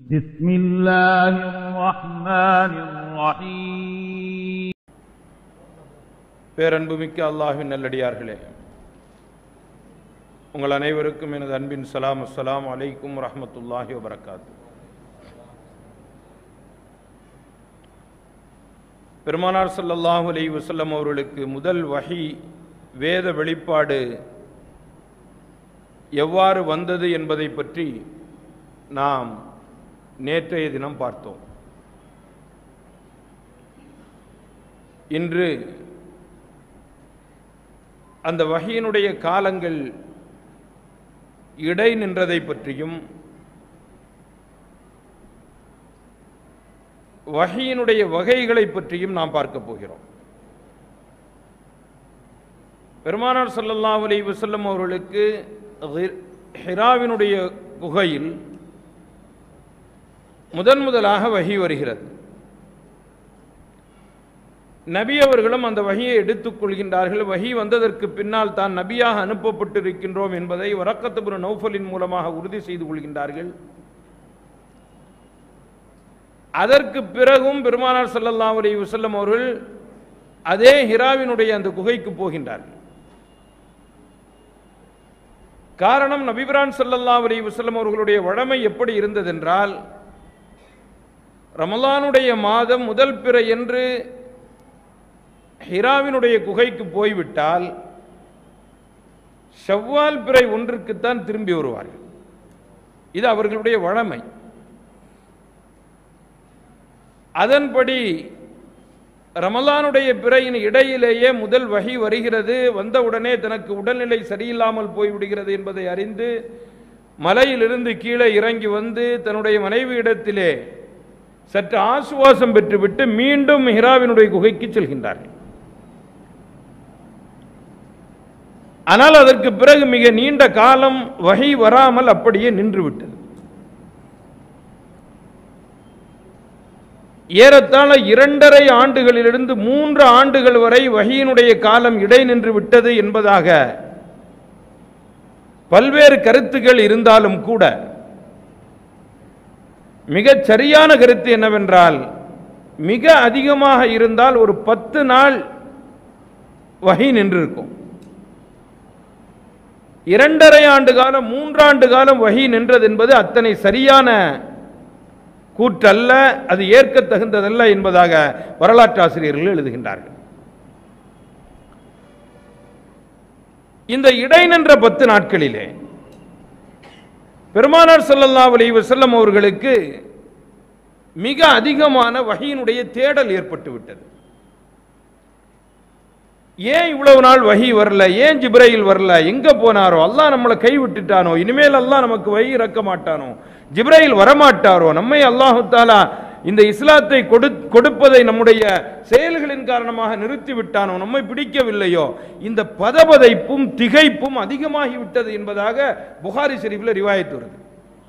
بسم الله الرحمن الرحيم பேரன்புமிக்க அல்லாஹ்வின் நல்லடியார்களே உங்கள் அனைவருக்கும் எனது அன்பின் சலாம் அஸ்ஸலாமு அலைக்கும் வரஹ்மத்துல்லாஹி வபரகாத்து பெருமானார் ஸல்லல்லாஹு அலைஹி வஸல்லம் அவர்களுக்கு முதல் வஹி வேத வெளிப்பாடு எவ்வாறு வந்தது என்பதை பற்றி நாம் நேற்றைய தினம் பார்த்தோம் இன்று அந்த வகையினுடைய காலங்கள் இடை நின்றதை பற்றியும் வகையினுடைய வகைகளை பற்றியும் நாம் பார்க்க போகிறோம் பெருமானார் ஸல்லல்லாஹு அலைஹி வஸல்லம் அவர்களுக்கு ஹி- ஹிராவினுடைய குகையில் முதன் முதலாக வகி வருகிறது நபி அவர்களும் அந்த வகியை எடுத்துக்கொள்கின்றார்கள் வகி வந்ததற்கு பின்னால் தான் நபியாக அனுப்பப்பட்டிருக்கின்றோம் என்பதை வரக்கத்துபுர நௌஃபலின் மூலமாக உறுதி செய்து கொள்கின்றார்கள் அதற்கு பிறகும் பெருமானார் ஸல்லல்லாஹு அலைஹி வஸல்லம் அவர்கள் அதே ஹிராவினுடைய அந்த குகைக்கு போகின்றார்கள் காரணம் நபிபிரான் ஸல்லல்லாஹு அலைஹி வஸல்லம் அவர்களுடைய வழமை எப்படி இருந்ததென்றால் ரமலானுடைய மாதம் முதல் பிறை என்று ஹிராவினுடைய குகைக்கு போய்விட்டால் ஷவ்வால் பிறை ஒன்றுக்குத்தான் திரும்பி வருவார்கள் இது அவர்களுடைய வழமை அதன்படி ரமலானுடைய பிறையின் இடையிலேயே முதல் வகி வருகிறது வந்தவுடனே தனக்கு உடல்நிலை சரியில்லாமல் போய்விடுகிறது என்பதை அறிந்து மலையிலிருந்து கீழே இறங்கி வந்து தன்னுடைய மனைவியிடத்திலே சற்று ஆசுவாசம் பெற்றுவிட்டு மீண்டும் ஹிராவினுடைய குகைக்கு செல்கின்றார்கள் ஆனால் அதற்கு பிறகு மிக நீண்ட காலம் வகை வராமல் அப்படியே நின்றுவிட்டது ஏறத்தாழ இரண்டரை ஆண்டுகளிலிருந்து மூன்று ஆண்டுகள் வரை வகையினுடைய காலம் இடை நின்று விட்டது என்பதாக பல்வேறு கருத்துக்கள் இருந்தாலும் கூட மிகச் சரியான கருத்து என்னவென்றால் மிக அதிகமாக இருந்தால் ஒரு பத்து நாள் வகை நின்றிருக்கும் இரண்டரை ஆண்டு காலம் மூன்றாண்டு காலம் வகை நின்றது என்பது அத்தனை சரியான கூற்றல்ல அது ஏற்க தகுந்ததல்ல என்பதாக வரலாற்று ஆசிரியர்கள் எழுதுகின்றார்கள் இந்த இடை நின்ற பத்து நாட்களிலே பெருமானார் ஸல்லல்லாஹு அலைஹி வஸல்லம் அவர்களுக்கு மிக அதிகமான வகையினுடைய தேடல் ஏற்பட்டு விட்டது ஏன் இவ்வளவு நாள் வகி வரல ஏன் ஜிப்ரையில் வரல எங்க போனாரோ அல்லாஹ் நம்மளை கை விட்டுட்டானோ இனிமேல் அல்லாஹ் நமக்கு வகி இறக்க மாட்டானோ ஜிப்ரையில் வரமாட்டாரோ நம்மை அல்லாஹு தாலா இந்த இஸ்லாத்தை கொடு கொடுப்பதை நம்முடைய செயல்களின் காரணமாக நிறுத்தி விட்டானோ நம்மை பிடிக்கவில்லையோ இந்த பதபதைப்பும் திகைப்பும் அதிகமாகி விட்டது என்பதாக புகாரி ஷெரீஃபில் ரிவாயத்து வருது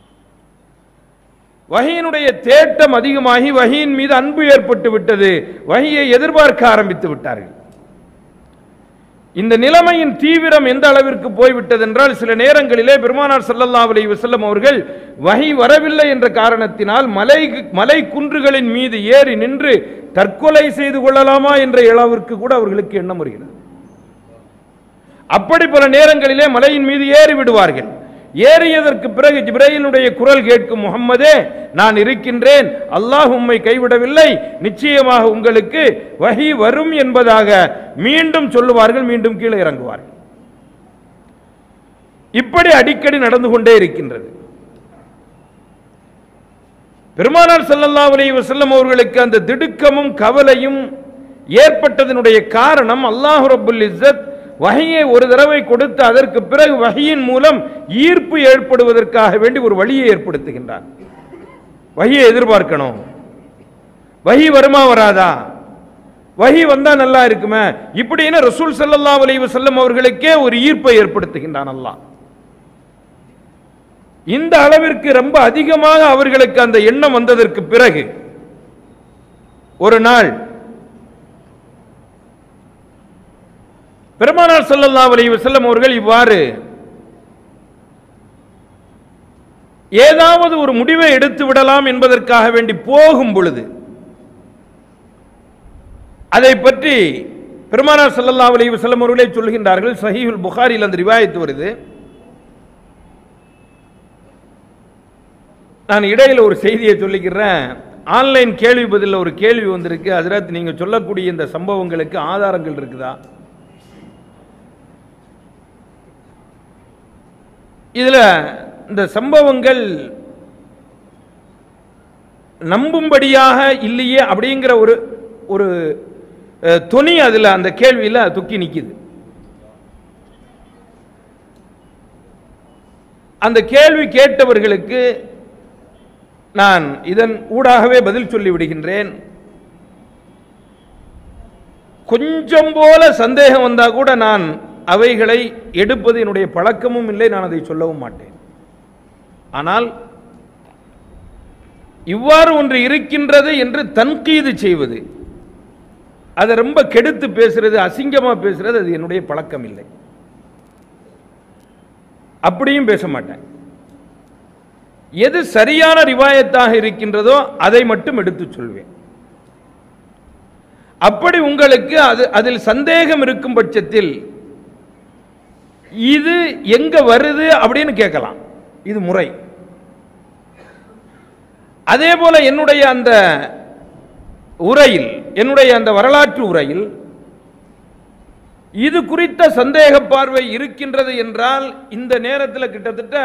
வகையினுடைய தேட்டம் அதிகமாகி வகையின் மீது அன்பு ஏற்பட்டு விட்டது வகையை எதிர்பார்க்க ஆரம்பித்து விட்டார்கள் இந்த நிலைமையின் தீவிரம் எந்த அளவிற்கு போய்விட்டது என்றால் சில நேரங்களிலே பெருமானார் ஸல்லல்லாஹு அலைஹி வஸல்லம் அவர்கள் வகை வரவில்லை என்ற காரணத்தினால் மலை மலை குன்றுகளின் மீது ஏறி நின்று தற்கொலை செய்து கொள்ளலாமா என்ற அளவிற்கு கூட அவர்களுக்கு எண்ணம் வருகிறது அப்படி பல நேரங்களிலே மலையின் மீது ஏறி விடுவார்கள் ஏறியதற்கு பிறகு ஜிப்ரையினுடைய குரல் கேட்கும் முகம்மதே நான் இருக்கின்றேன் அல்லாஹ் உம்மை கைவிடவில்லை நிச்சயமாக உங்களுக்கு வஹி வரும் என்பதாக மீண்டும் சொல்லுவார்கள் மீண்டும் கீழே இறங்குவார்கள் இப்படி அடிக்கடி நடந்து கொண்டே இருக்கின்றது பெருமானார் ஸல்லல்லாஹு அலைஹி வஸல்லம் அவர்களுக்கு அந்த திடுக்கமும் கவலையும் ஏற்பட்டதனுடைய காரணம் அல்லாஹ் ரப்புல் இஸ்ஸத் வகையை ஒரு தடவை கொடுத்து அதற்கு பிறகு வகையின் மூலம் ஈர்ப்பு ஏற்படுவதற்காக வேண்டி ஒரு வழியை ஏற்படுத்துகின்றார் வகையை எதிர்பார்க்கணும் வகி வருமா வராதா வகி வந்தா நல்லா இருக்குமே இப்படின்னு ரசூல் ஸல்லல்லாஹு அலைஹி வஸல்லம் அவர்களுக்கே ஒரு ஈர்ப்பை ஏற்படுத்துகின்றான் அல்லாஹ் இந்த அளவிற்கு ரொம்ப அதிகமாக அவர்களுக்கு அந்த எண்ணம் வந்ததற்கு பிறகு ஒரு நாள் பெருமானார் ஸல்லல்லாஹு அலைஹி வஸல்லம் அவர்கள் இவ்வாறு ஏதாவது ஒரு முடிவை எடுத்து விடலாம் என்பதற்காக வேண்டி போகும் பொழுது அதை பற்றி பெருமானார் ஸல்லல்லாஹு அலைஹி வஸல்லம் அவர்களே சொல்கின்றார்கள் சஹீஹுல் புகாரில் அந்த ரிவாயத்து வருது நான் இடையில ஒரு செய்தியை சொல்லிக்கிறேன் ஆன்லைன் கேள்வி பதிலில் ஒரு கேள்வி வந்திருக்கு ஹஜரத் நீங்க சொல்லக்கூடிய இந்த சம்பவங்களுக்கு ஆதாரங்கள் இருக்குதா இதுல இந்த சம்பவங்கள் நம்பும்படியாக இல்லையே அப்படிங்கிற ஒரு ஒரு அஹ், துணி அதுல அந்த கேள்வியில துக்கி நிக்குது அந்த கேள்வி கேட்டவர்களுக்கு நான் இதன் ஊடாகவே பதில் சொல்லி விடுகின்றேன் கொஞ்சம் போல சந்தேகம் வந்தா கூட நான் அவைகளை எடுப்பது என்னுடைய பழக்கமும் இல்லை நான் அதை சொல்லவும் மாட்டேன் ஆனால் இவ்வாறு ஒன்று இருக்கின்றது என்று தன்கீது செய்வது அதை ரொம்ப கெடுத்து பேசுறது அசிங்கமா பேசுறது அது என்னுடைய பழக்கம் இல்லை அப்படியும் பேச மாட்டேன் எது சரியான ரிவாயத்தாக இருக்கின்றதோ அதை மட்டும் எடுத்து சொல்வேன் அப்படி உங்களுக்கு அது அதில் சந்தேகம் இருக்கும் பட்சத்தில் இது எங்க வருது அப்படின்னு கேட்கலாம் இது முறை அதே போல என்னுடைய அந்த உரையில் என்னுடைய அந்த வரலாற்று உரையில் இது குறித்த சந்தேக பார்வை இருக்கின்றது என்றால் இந்த நேரத்தில் கிட்டத்தட்ட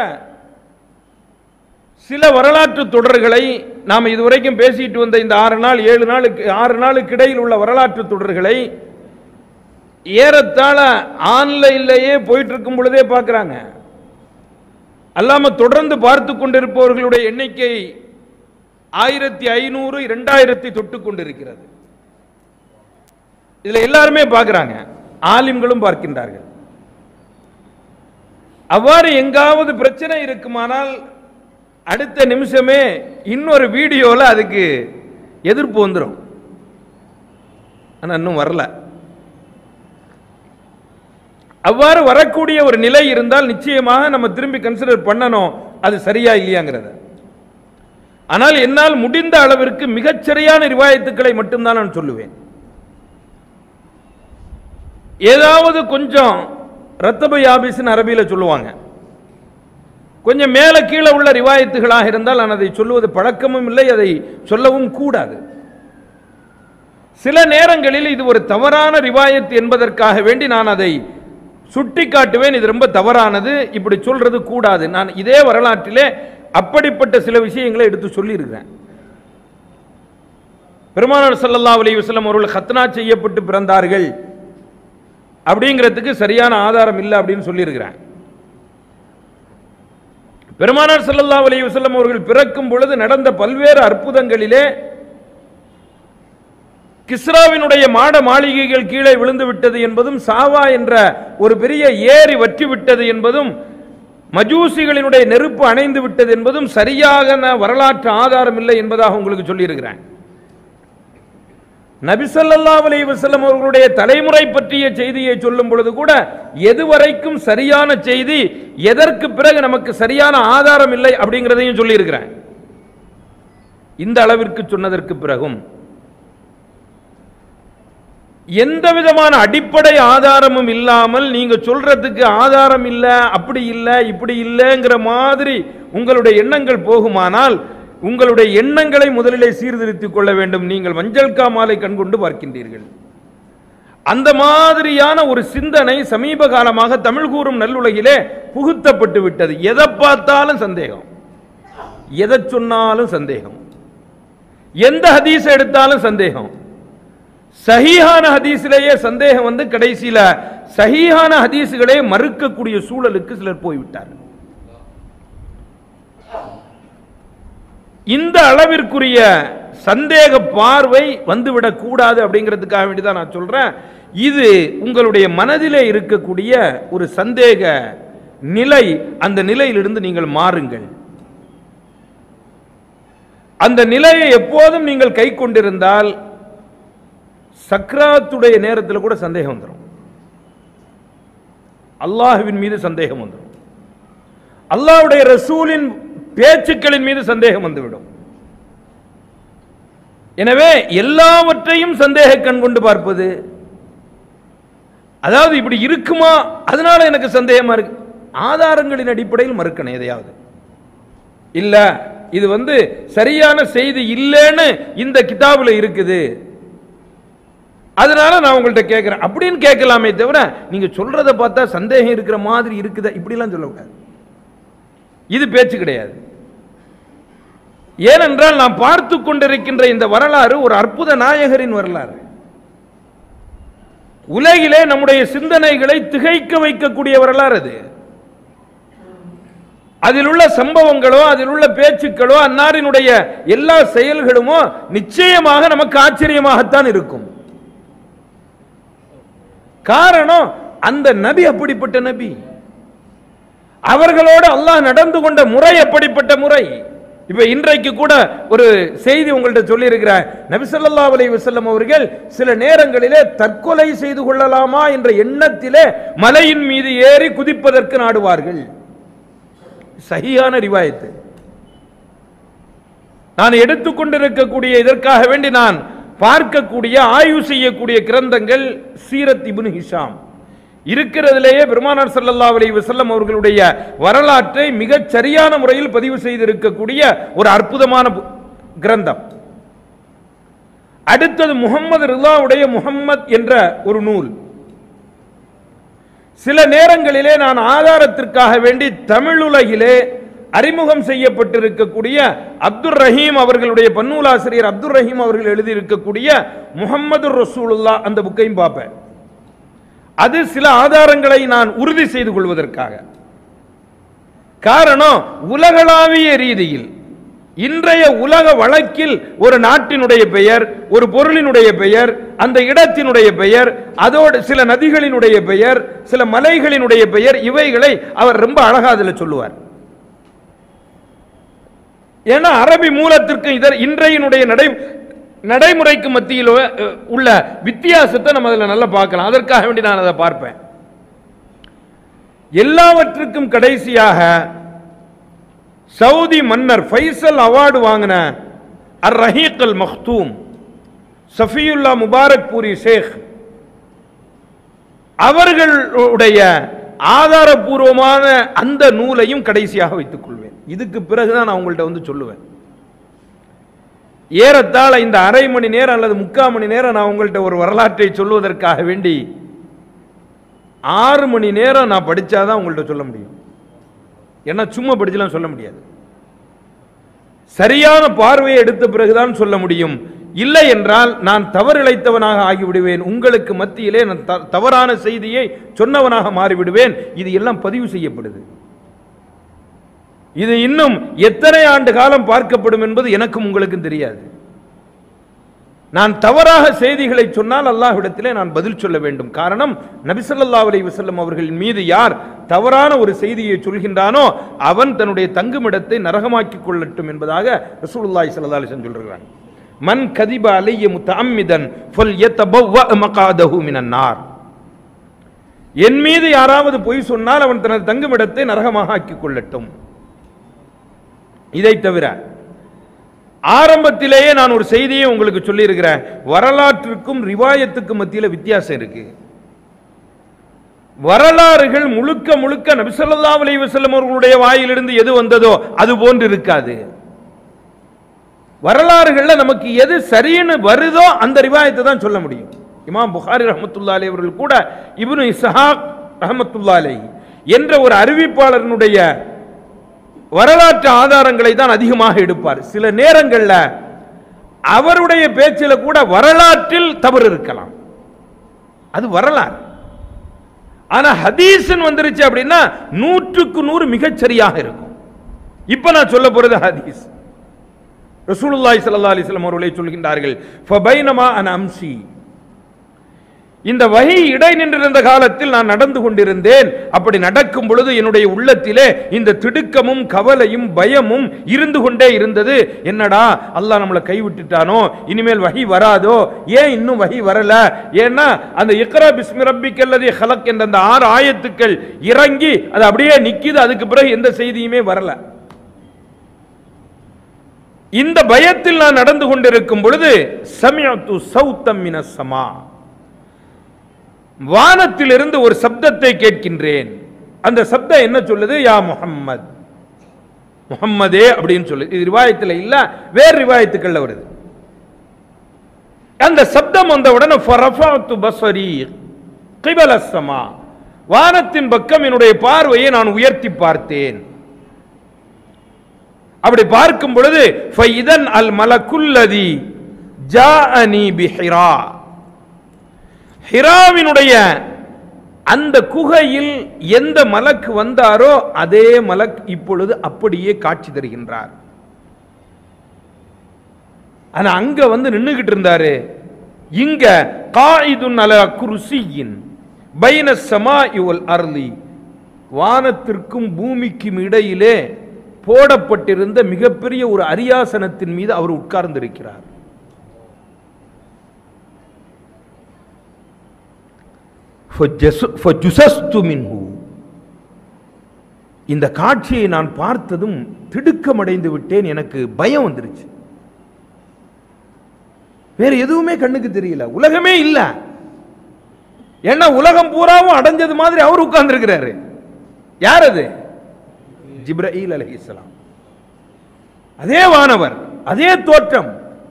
சில வரலாற்று தொடர்களை நாம் இதுவரைக்கும் பேசிட்டு வந்த இந்த ஆறு நாள் ஏழு நாளுக்கு ஆறு நாளுக்கு இடையில் உள்ள வரலாற்று தொடர்களை ஏறத்தாழ ஆன்லைன்லயே போயிட்டு இருக்கும் பொழுதே பார்க்குறாங்க அல்லாம தொடர்ந்து பார்த்து கொண்டிருப்பவர்களுடைய எண்ணிக்கை ஆயிரத்தி ஐநூறு இரண்டாயிரத்தி தொட்டு கொண்டிருக்கிறது இதுல எல்லாருமே பார்க்கிறாங்க ஆலிம்களும் பார்க்கின்றார்கள் அவ்வாறு எங்காவது பிரச்சனை இருக்குமானால் அடுத்த நிமிஷமே இன்னொரு வீடியோல அதுக்கு எதிர்ப்பு வந்துடும் ஆனா இன்னும் வரல அவ்வாறு வரக்கூடிய ஒரு நிலை இருந்தால் நிச்சயமாக நம்ம திரும்பி கன்சிடர் பண்ணணும் அது சரியா இல்லையாங்கிறத ஆனால் என்னால் முடிந்த அளவிற்கு மிகச்சரியான ரிவாயத்துக்களை மட்டும்தான் நான் சொல்லுவேன் ஏதாவது கொஞ்சம் ரத்தபை ஆபீஸ்னு அரபியில சொல்லுவாங்க கொஞ்சம் மேல கீழே உள்ள ரிவாயத்துகளாக இருந்தால் நான் அதை சொல்லுவது பழக்கமும் இல்லை அதை சொல்லவும் கூடாது சில நேரங்களில் இது ஒரு தவறான ரிவாயத் என்பதற்காக வேண்டி நான் அதை சுட்டி காட்டுவேன் இது ரொம்ப தவறானது இப்படி சொல்றது கூடாது நான் இதே வரலாற்றிலே அப்படிப்பட்ட சில விஷயங்களை எடுத்து சொல்லியிருக்கிறேன் பெருமானார் ஸல்லல்லாஹு அலைஹி வஸல்லம் அவர்கள் கத்னா செய்யப்பட்டு பிறந்தார்கள் அப்படிங்கிறதுக்கு சரியான ஆதாரம் இல்லை அப்படின்னு சொல்லியிருக்கிறேன் பெருமானார் ஸல்லல்லாஹு அலைஹி வஸல்லம் அவர்கள் பிறக்கும் பொழுது நடந்த பல்வேறு அற்புதங்களிலே கிஸ்ராவினுடைய மாட மாளிகைகள் கீழே விழுந்து விட்டது என்பதும் சாவா என்ற ஒரு பெரிய ஏரி வற்றி விட்டது என்பதும் மஜூசிகளினுடைய நெருப்பு அணைந்து விட்டது என்பதும் சரியாக வரலாற்று ஆதாரம் இல்லை என்பதாக உங்களுக்கு சொல்லியிருக்கிறேன் நபிசல்லாஹ் அலைஹி வஸல்லம் அவர்களுடைய தலைமுறை பற்றிய செய்தியை சொல்லும் பொழுது கூட எதுவரைக்கும் சரியான செய்தி எதற்கு பிறகு நமக்கு சரியான ஆதாரம் இல்லை அப்படிங்கிறதையும் சொல்லியிருக்கிறேன் இந்த அளவிற்கு சொன்னதற்கு பிறகும் எந்த விதமான அடிப்படை ஆதாரமும் இல்லாமல் நீங்க சொல்றதுக்கு ஆதாரம் இல்ல அப்படி இல்ல இப்படி இல்லைங்கிற மாதிரி உங்களுடைய எண்ணங்கள் போகுமானால் உங்களுடைய எண்ணங்களை முதலிலே சீர்திருத்திக் கொள்ள வேண்டும் நீங்கள் மஞ்சள் காமாலை கண்கொண்டு பார்க்கின்றீர்கள் அந்த மாதிரியான ஒரு சிந்தனை சமீப காலமாக தமிழ் கூறும் நல்லுலகிலே புகுத்தப்பட்டு விட்டது எதை பார்த்தாலும் சந்தேகம் எதை சொன்னாலும் சந்தேகம் எந்த ஹதீஸ் எடுத்தாலும் சந்தேகம் சஹீஹான ஹதீஸிலேயே சந்தேகம் வந்து கடைசியில சஹீஹான ஹதீஸுகளே மறுக்கக்கூடிய சூழலுக்கு சிலர் போய்விட்டார்கள் இந்த அளவிற்குரிய சந்தேக பார்வை வந்துவிடக் கூடாது அப்படிங்கிறதுக்காக வேண்டி தான் நான் சொல்றேன் இது உங்களுடைய மனதிலே இருக்கக்கூடிய ஒரு சந்தேக நிலை அந்த நிலையிலிருந்து நீங்கள் மாறுங்கள் அந்த நிலையை எப்போதும் நீங்கள் கை கொண்டிருந்தால் சக்ராத்துடைய நேரத்தில் கூட சந்தேகம் வந்துடும் அல்லாஹுவின் மீது சந்தேகம் வந்துடும் அல்லாஹ்வுடைய ரசூலின் பேச்சுக்களின் மீது சந்தேகம் வந்துவிடும் எனவே எல்லாவற்றையும் சந்தேக கண் கொண்டு பார்ப்பது அதாவது இப்படி இருக்குமா அதனால எனக்கு சந்தேகமா இருக்கு ஆதாரங்களின் அடிப்படையில் மறுக்கணும் எதையாவது இல்ல இது வந்து சரியான செய்தி இல்லைன்னு இந்த கிதாபுல இருக்குது அதனால நான் உங்கள்ட்ட கேட்கிறேன் அப்படின்னு கேட்கலாமே தவிர நீங்க சொல்றத பார்த்தா சந்தேகம் இருக்கிற மாதிரி இருக்குதா இப்படிலாம் சொல்லக்கூடாது இது பேச்சு கிடையாது ஏனென்றால் நாம் பார்த்து கொண்டிருக்கின்ற இந்த வரலாறு ஒரு அற்புத நாயகரின் வரலாறு உலகிலே நம்முடைய சிந்தனைகளை திகைக்க வைக்கக்கூடிய வரலாறு அது அதில் உள்ள சம்பவங்களோ அதில் உள்ள பேச்சுக்களோ அன்னாரினுடைய எல்லா செயல்களுமோ நிச்சயமாக நமக்கு ஆச்சரியமாகத்தான் இருக்கும் காரணம் அந்த நபி அப்படிப்பட்ட நபி அவர்களோடு அல்லாஹ் நடந்து கொண்ட முறை அப்படிப்பட்ட முறை இப்ப இன்றைக்கு கூட ஒரு செய்தி உங்கள்ட்ட சொல்லி இருக்கிறேன் நபி ஸல்லல்லாஹு அலைஹி வஸல்லம் அவர்கள் சில நேரங்களிலே தற்கொலை செய்து கொள்ளலாமா என்ற எண்ணத்திலே மலையின் மீது ஏறி குதிப்பதற்கு நாடுவார்கள் சகியான ரிவாயத்து நான் எடுத்துக்கொண்டிருக்கக்கூடிய இதற்காக வேண்டி நான் பார்க்கக்கூடிய ஆய்வு செய்யக்கூடிய கிரந்தங்கள் சீரத் இப்னு ஹிஷாம் இருக்கிறதிலேயே பெருமானார் ஸல்லல்லாஹு அலைஹி வஸல்லம் அவர்களுடைய வரலாற்றை மிகச் சரியான முறையில் பதிவு செய்திருக்கக்கூடிய ஒரு அற்புதமான பு- கிரந்தம் அடுத்தது முகமது ரிலாவுடைய முஹம்மத் என்ற ஒரு நூல் சில நேரங்களிலே நான் ஆதாரத்திற்காக வேண்டி தமிழுலகிலே அறிமுகம் செய்யப்பட்டிருக்கக்கூடிய அப்துர் ரஹீம் அவர்களுடைய பன்னூலாசிரியர் அப்துர் ரஹீம் அவர்கள் எழுதியிருக்கக்கூடிய முகம்மது ரசூலுல்லா அந்த புக்கையும் பார்ப்பேன் அது சில ஆதாரங்களை நான் உறுதி செய்து கொள்வதற்காக காரணம் உலகளாவிய ரீதியில் இன்றைய உலக வழக்கில் ஒரு நாட்டினுடைய பெயர் ஒரு பொருளினுடைய பெயர் அந்த இடத்தினுடைய பெயர் அதோடு சில நதிகளினுடைய பெயர் சில மலைகளினுடைய பெயர் இவைகளை அவர் ரொம்ப அழகா அதுல சொல்லுவார் ஏன்னா அரபி மூலத்திற்கு இதர் இன்றையினுடைய நடை நடைமுறைக்கு மத்தியில் அஹ், உள்ள வித்தியாசத்தை நம்ம அதில் நல்லா பார்க்கலாம் அதற்காக வேண்டி நான் அதை பார்ப்பேன் எல்லாவற்றுக்கும் கடைசியாக சவுதி மன்னர் ஃபைசல் அவார்டு வாங்கின அர் ரஹீக் அல் மக்தூம் சஃபியுல்லா முபாரக் பூரி ஷேக் அவர்களுடைய ஆதாரபூர்வமான அந்த நூலையும் கடைசியாக வைத்துக் கொள்வேன் இதுக்கு பிறகுதான் நான் உங்கள்ட்ட வந்து சொல்லுவேன் ஏறத்தாழ இந்த அரை மணி நேரம் அல்லது முக்கால் மணி நேரம் நான் உங்கள்ட்ட ஒரு வரலாற்றை சொல்வதற்காக வேண்டி ஆறு மணி நேரம் நான் படிச்சாதான் உங்கள்ட்ட சொல்ல முடியும் ஏன்னா சும்மா படிச்சுலாம் சொல்ல முடியாது சரியான பார்வையை எடுத்த பிறகுதான் சொல்ல முடியும் இல்லை என்றால் நான் தவறிழைத்தவனாக ஆகிவிடுவேன் உங்களுக்கு மத்தியிலே நான் த- தவறான செய்தியை சொன்னவனாக மாறிவிடுவேன் இது எல்லாம் பதிவு செய்யப்படுது இது இன்னும் எத்தனை ஆண்டு காலம் பார்க்கப்படும் என்பது எனக்கும் உங்களுக்கும் தெரியாது நான் தவறாக செய்திகளை சொன்னால் அல்லாஹ்விடத்திலே நான் பதில் சொல்ல வேண்டும் காரணம் நபிசல்லாஹ் அலைஹி வஸல்லம் அவர்களின் மீது யார் தவறான ஒரு செய்தியை சொல்கின்றானோ அவன் தன்னுடைய தங்குமிடத்தை நரகமாக்கிக் கொள்ளட்டும் என்பதாக ரசூலுல்லாஹி ஸல்லல்லாஹு அலைஹி வஸல்லம் சொல்கிறாங்க மன் கதிப அலைய முத்தஅம்மிதன் ஃபல்யதபவ்வ மகாதஹு மினன் நார் என் மீது யாராவது பொய் சொன்னால் அவன் தனது தங்குமிடத்தை நரகமாக ஆக்கிக் கொள்ளட்டும் இதை தவிர ஆரம்பத்திலேயே நான் ஒரு செய்தியை உங்களுக்கு சொல்லியிருக்கிறேன் வரலாற்றுக்கும் ரிவாயத்துக்கும் மத்தியில் வித்தியாசம் இருக்கு வரலாறுகள் முழுக்க முழுக்க நபிசல்லாஹு அலைஹி வஸல்லம் அவர்களுடைய வாயிலிருந்து எது வந்ததோ அது போன்று இருக்காது வரலாறுகள்ல நமக்கு எது சரின்னு வருதோ அந்த ரிவாயத்தை தான் சொல்ல முடியும் இமாம் புகாரி ரஹமத்துல்லா அலைஹி அவர்கள் கூட இப்னு இஸ்ஹாக் ரஹமத்துல்லா அலைஹி என்ற ஒரு அறிவிப்பாளரினுடைய வரலாற்று ஆதாரங்களை தான் அதிகமாக எடுப்பார் சில நேரங்கள்ல அவருடைய பேச்சில் கூட வரலாற்றில் தவறு இருக்கலாம் அது வரலாறு ஆனா ஹதீஸ்னு வந்துருச்சு அப்படின்னா நூற்றுக்கு நூறு மிகச் சரியாக இருக்கும் இப்ப நான் சொல்ல போறது ஹதீஸ் ரசூலுல்லாஹி ஸல்லல்லாஹு அலைஹி வஸல்லம் அவர்களே சொல்கின்றார்கள் ஃபபைனமா அன் அம்சி இந்த வகை இடை நின்றிருந்த காலத்தில் நான் நடந்து கொண்டிருந்தேன் அப்படி நடக்கும் பொழுது என்னுடைய உள்ளத்திலே இந்த திடுக்கமும் கவலையும் பயமும் இருந்து கொண்டே இருந்தது என்னடா அல்லாஹ் நம்மளை கைவிட்டுட்டானோ இனிமேல் வகை வராதோ ஏன் இன்னும் வகை வரல ஏன்னா அந்த இக்ரா பிஸ்மி ரப்பிக்கல்லதி ஹலக் என்ற அந்த ஆறு ஆயத்துக்கள் இறங்கி அது அப்படியே நிக்குது அதுக்கு பிறகு எந்த செய்தியுமே வரல இந்த பயத்தில் நான் நடந்து கொண்டிருக்கும் பொழுது சமியத்து சௌத்தம் மின சமா வானத்திலிருந்து ஒரு சப்தத்தை கேட்கின்றேன் அந்த சப்தம் என்ன சொல்லுது யா முஹம்மத் முஹம்மதே அப்படின்னு சொல்லு இது ரிவாயத்தில் இல்ல வேறு ரிவாயத்துக்கள்ல வருது அந்த சப்தம் வந்த உடனே ஃபரஃபாத்து பஸ்வரி கிபல ஸமா வானத்தின் பக்கம் என்னுடைய பார்வையை நான் உயர்த்தி பார்த்தேன் அப்படி பார்க்கும் பொழுது ஃபைதன் அல் மலக்குல்லதி ஜாஅனி பிஹிரா ஹிராவினுடைய அந்த குகையில் எந்த மலக்கு வந்தாரோ அதே மலக் இப்பொழுது அப்படியே காட்சி தருகின்றார் ஆனா அங்க வந்து நின்னுகிட்டு இருந்தாரு இங்க காயிதுன் அல குருசியின் பைன சமா இவல் அர்லி வானத்திற்கும் பூமிக்கும் இடையிலே போடப்பட்டிருந்த மிகப்பெரிய ஒரு அரியாசனத்தின் மீது அவர் உட்கார்ந்திருக்கிறார் ஃபஜஸு- ஃபஜுசஸ்து மின்ஹு. இந்த காட்சியை நான் பார்த்ததும் திடுக்கமடைந்து விட்டேன் எனக்கு பயம் வந்துருச்சு வேற எதுவுமே கண்ணுக்கு தெரியல உலகமே இல்ல ஏன்னா உலகம் பூராவும் அடைஞ்சது மாதிரி அவர் உட்கார்ந்து இருக்கிறாரு யார் அது ஜிப்ரஈல் அலைஹிஸ்ஸலாம் அதே வானவர் அதே தோற்றம்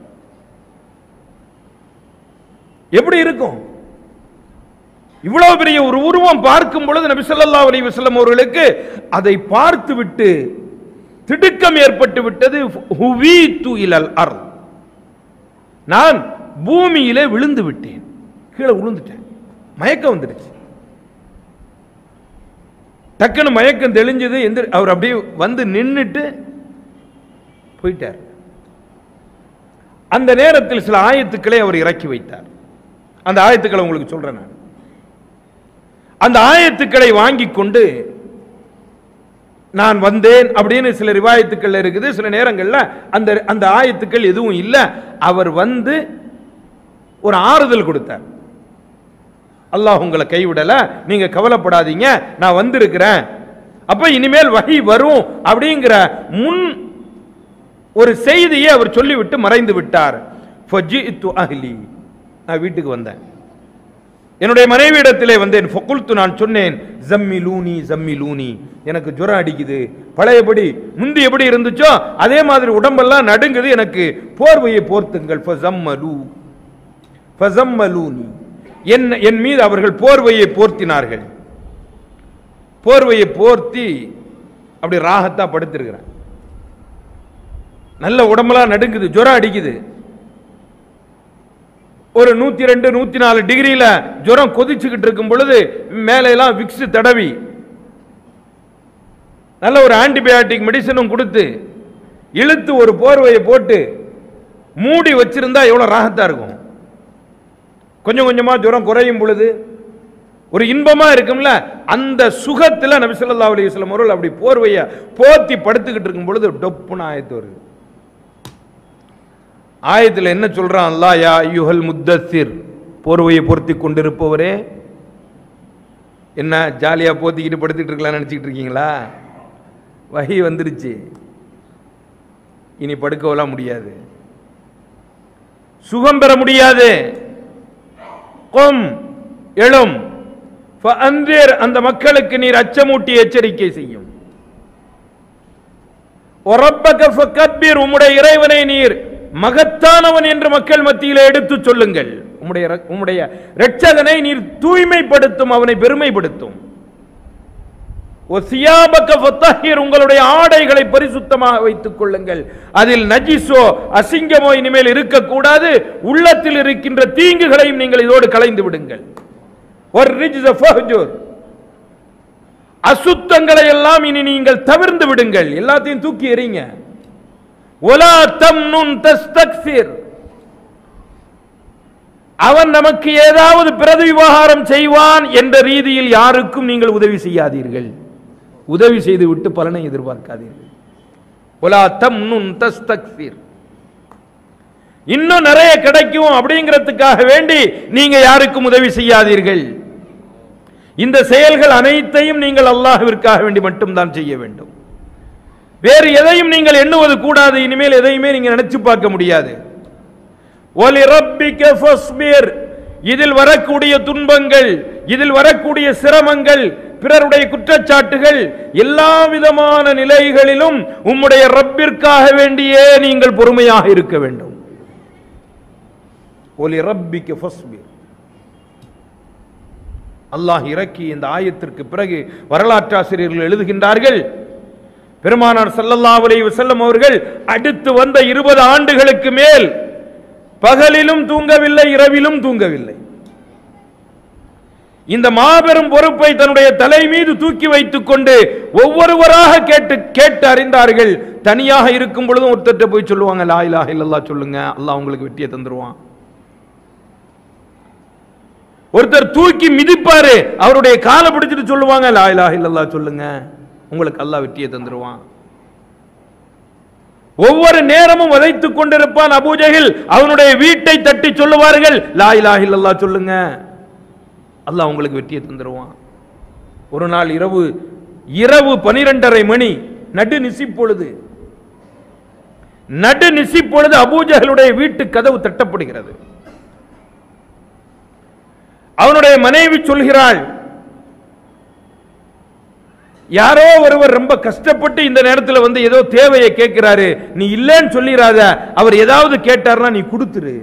எப்படி இருக்கும் இவ்வளவு பெரிய ஒரு உருவம் பார்க்கும் பொழுது நபி ஸல்லல்லாஹு அலைஹி வஸல்லம் அவர்களுக்கு அதை பார்த்து விட்டு திடுக்கம் ஏற்பட்டு விட்டது ஹுவீது இலல் அர்த் நான் பூமியிலே விழுந்து விட்டேன் கீழே விழுந்துட்டேன் மயக்கம் வந்துடுச்சு டக்குன்னு மயக்கம் தெளிஞ்சது எந்த அவர் அப்படியே வந்து நின்னுட்டு போயிட்டார் அந்த நேரத்தில் சில ஆயத்துக்களை அவர் இறக்கி வைத்தார் அந்த ஆயத்துக்களை உங்களுக்கு சொல்றேன் நான் அந்த ஆயத்துக்களை வாங்கி கொண்டு நான் வந்தேன் அப்படின்னு சில ரிவாயத்துக்கள் இருக்குது சில நேரங்கள்ல அந்த அந்த ஆயத்துக்கள் எதுவும் இல்ல அவர் வந்து ஒரு ஆறுதல் கொடுத்தார் அல்லாஹ் உங்களை கைவிடல நீங்க கவலைப்படாதீங்க நான் வந்திருக்கிறேன் அப்ப இனிமேல் வகை வரும் அப்படிங்கிற முன் ஒரு செய்தியை அவர் சொல்லிவிட்டு மறைந்து விட்டார் ஃபஜித்து அஹ்லி நான் வீட்டுக்கு வந்தேன் என்னுடைய மனைவியிடத்திலே வந்தேன் ஃபகுல்து நான் சொன்னேன் ஜம்மி லூனி ஜம்மி லூனி எனக்கு ஜுரம் அடிக்குது பழையபடி முந்தி எப்படி இருந்துச்சோ அதே மாதிரி உடம்பெல்லாம் நடுங்குது எனக்கு போர்வையை போர்த்துங்கள் ஃபஸம்மலு ஃபஸம்மலூனி என் என் மீது அவர்கள் போர்வையை போர்த்தினார்கள் போர்வையை போர்த்தி அப்படி ராகத்தா படுத்திருக்கிறேன் நல்ல உடம்பெல்லாம் நடுங்குது ஜுரம் அடிக்குது ஒரு நூத்தி ரெண்டு நூத்தி நாலு டிகிரியில ஜுரம் கொதிச்சுக்கிட்டு இருக்கும் பொழுது மேல எல்லாம் விக்ஸ் தடவி நல்ல ஒரு ஆன்டிபயாட்டிக் மெடிசனும் கொடுத்து இழுத்து ஒரு போர்வையை போட்டு மூடி வச்சிருந்தா எவ்வளவு ராகத்தா இருக்கும் கொஞ்சம் கொஞ்சமா ஜுரம் குறையும் பொழுது ஒரு இன்பமா இருக்கும்ல அந்த சுகத்துல நபி ஸல்லல்லாஹு அலைஹி வஸல்லம் அவர்கள் அப்படி போர்வைய போத்தி படுத்துக்கிட்டு இருக்கும் பொழுது டொப்புன்னு ஆயத்து வருது ஆயத்தில் என்ன சொல்றான் அல்லாஹ் யா ஐயுஹல் முத்தசிர் போர்வையை பொருத்தி கொண்டிருப்பவரே என்ன ஜாலியா போத்திக்கிட்டு படுத்துக்கிட்டு இருக்கலாம்னு நினைச்சிட்டு இருக்கீங்களா வகி வந்துருச்சு இனி படுக்கவெல்லாம் முடியாது சுகம் பெற முடியாது கொம் எழும் ஃபஅன்திர், அந்த மக்களுக்கு நீர் அச்சமூட்டி எச்சரிக்கை செய்யும் ஒரப்பக ஃபகப்பிர், உம்முடைய இறைவனை நீர் மகத்தானவன் என்று மக்கள் மத்தியிலே எடுத்துச் சொல்லுங்கள் உம்முடைய ர- உம்முடைய இரட்சகனை நீர் தூய்மைப்படுத்தும் அவனை பெருமைப்படுத்தும் ஒசியாபக ஃபத்தஹிர், உங்களுடைய ஆடைகளை பரிசுத்தமாக வைத்துக் கொள்ளுங்கள் அதில் நஜிஸோ அசிங்கமோ இனிமேல் இருக்கக்கூடாது உள்ளத்தில் இருக்கின்ற தீங்குகளையும் நீங்கள் இதோடு களைந்து விடுங்கள் ஒரு ரிஜ்ஸ ஃபஹ்ஜுர். அசுத்தங்களை எல்லாம் இனி நீங்கள் தவிர்ந்து விடுங்கள் எல்லாத்தையும் தூக்கி எறிங்க ஒலா தம்னுன் தஸ்தக்சிர் அவன் நமக்கு ஏதாவது பிரதி விவகாரம் செய்வான் என்ற ரீதியில் யாருக்கும் நீங்கள் உதவி செய்யாதீர்கள் உதவி செய்து விட்டு பலனை எதிர்பார்க்காதீர்கள் ஒலா தம்னுன் தஸ்தக்சிர் இன்னும் நிறைய கிடைக்கும் அப்படிங்கிறதுக்காக வேண்டி நீங்க யாருக்கும் உதவி செய்யாதீர்கள் இந்த செயல்கள் அனைத்தையும் நீங்கள் அல்லாஹ்விற்காக வேண்டி மட்டும்தான் செய்ய வேண்டும் வேறு எதையும் நீங்கள் எண்ணுவது கூடாது இனிமேல் எதையுமே நீங்க நினைச்சு பார்க்க முடியாது ஒலி ரப்பிக்க ஃபஸ்பிர் இதில் வரக்கூடிய துன்பங்கள் இதில் வரக்கூடிய சிரமங்கள் பிறருடைய குற்றச்சாட்டுகள் எல்லா விதமான நிலைகளிலும் உம்முடைய ரப்பிற்காக வேண்டியே நீங்கள் பொறுமையாக இருக்க வேண்டும் ஒலி ரப்பிக்க ஃபஸ்பிர் அல்லாஹ் இறக்கி இந்த ஆயத்திற்கு பிறகு வரலாற்றாசிரியர்கள் எழுதுகின்றார்கள் பெருமானார் ஸல்லல்லாஹு அலைஹி வஸல்லம் அவர்கள் அடுத்து வந்த இருபது ஆண்டுகளுக்கு மேல் பகலிலும் தூங்கவில்லை இரவிலும் தூங்கவில்லை இந்த மாபெரும் பொறுப்பை தன்னுடைய தலை மீது தூக்கி வைத்துக் கொண்டு ஒவ்வொருவராக கேட்டு கேட்டு அறிந்தார்கள் தனியாக இருக்கும் பொழுதும் ஒருத்தர்ட்ட போய் சொல்லுவாங்க லா இலாஹ இல்லல்லாஹ் சொல்லுங்க அல்லாஹ் உங்களுக்கு வெற்றியை தந்துருவான் ஒருத்தர் தூக்கி மிதிப்பாரு அவருடைய காலை பிடிச்சிட்டு சொல்லுவாங்க லா இலாஹ இல்லல்லாஹ் சொல்லுங்க உங்களுக்கு அல்லாஹ் வெற்றியை தந்துருவான் ஒவ்வொரு நேரமும் வதைத்துக் கொண்டிருப்பான் அபூஜஹில் அவனுடைய வீட்டை தட்டி சொல்லுவார்கள் லா இலாஹ இல்லல்லாஹ் சொல்லுங்க அல்லாஹ் உங்களுக்கு வெற்றியை தந்துருவான் ஒரு நாள் இரவு இரவு பனிரெண்டரை மணி நடு நிசி பொழுது நடு நிசி பொழுது அபூஜஹலுடைய வீட்டு கதவு தட்டப்படுகிறது அவனுடைய மனைவி சொல்கிறாள் யாரோ ஒருவர் ரொம்ப கஷ்டப்பட்டு இந்த நேரத்தில் வந்து ஏதோ தேவையை கேட்கிறாரு நீ இல்லைன்னு சொல்லிராத அவர் ஏதாவது கேட்டார்னா நீ கொடுத்துரு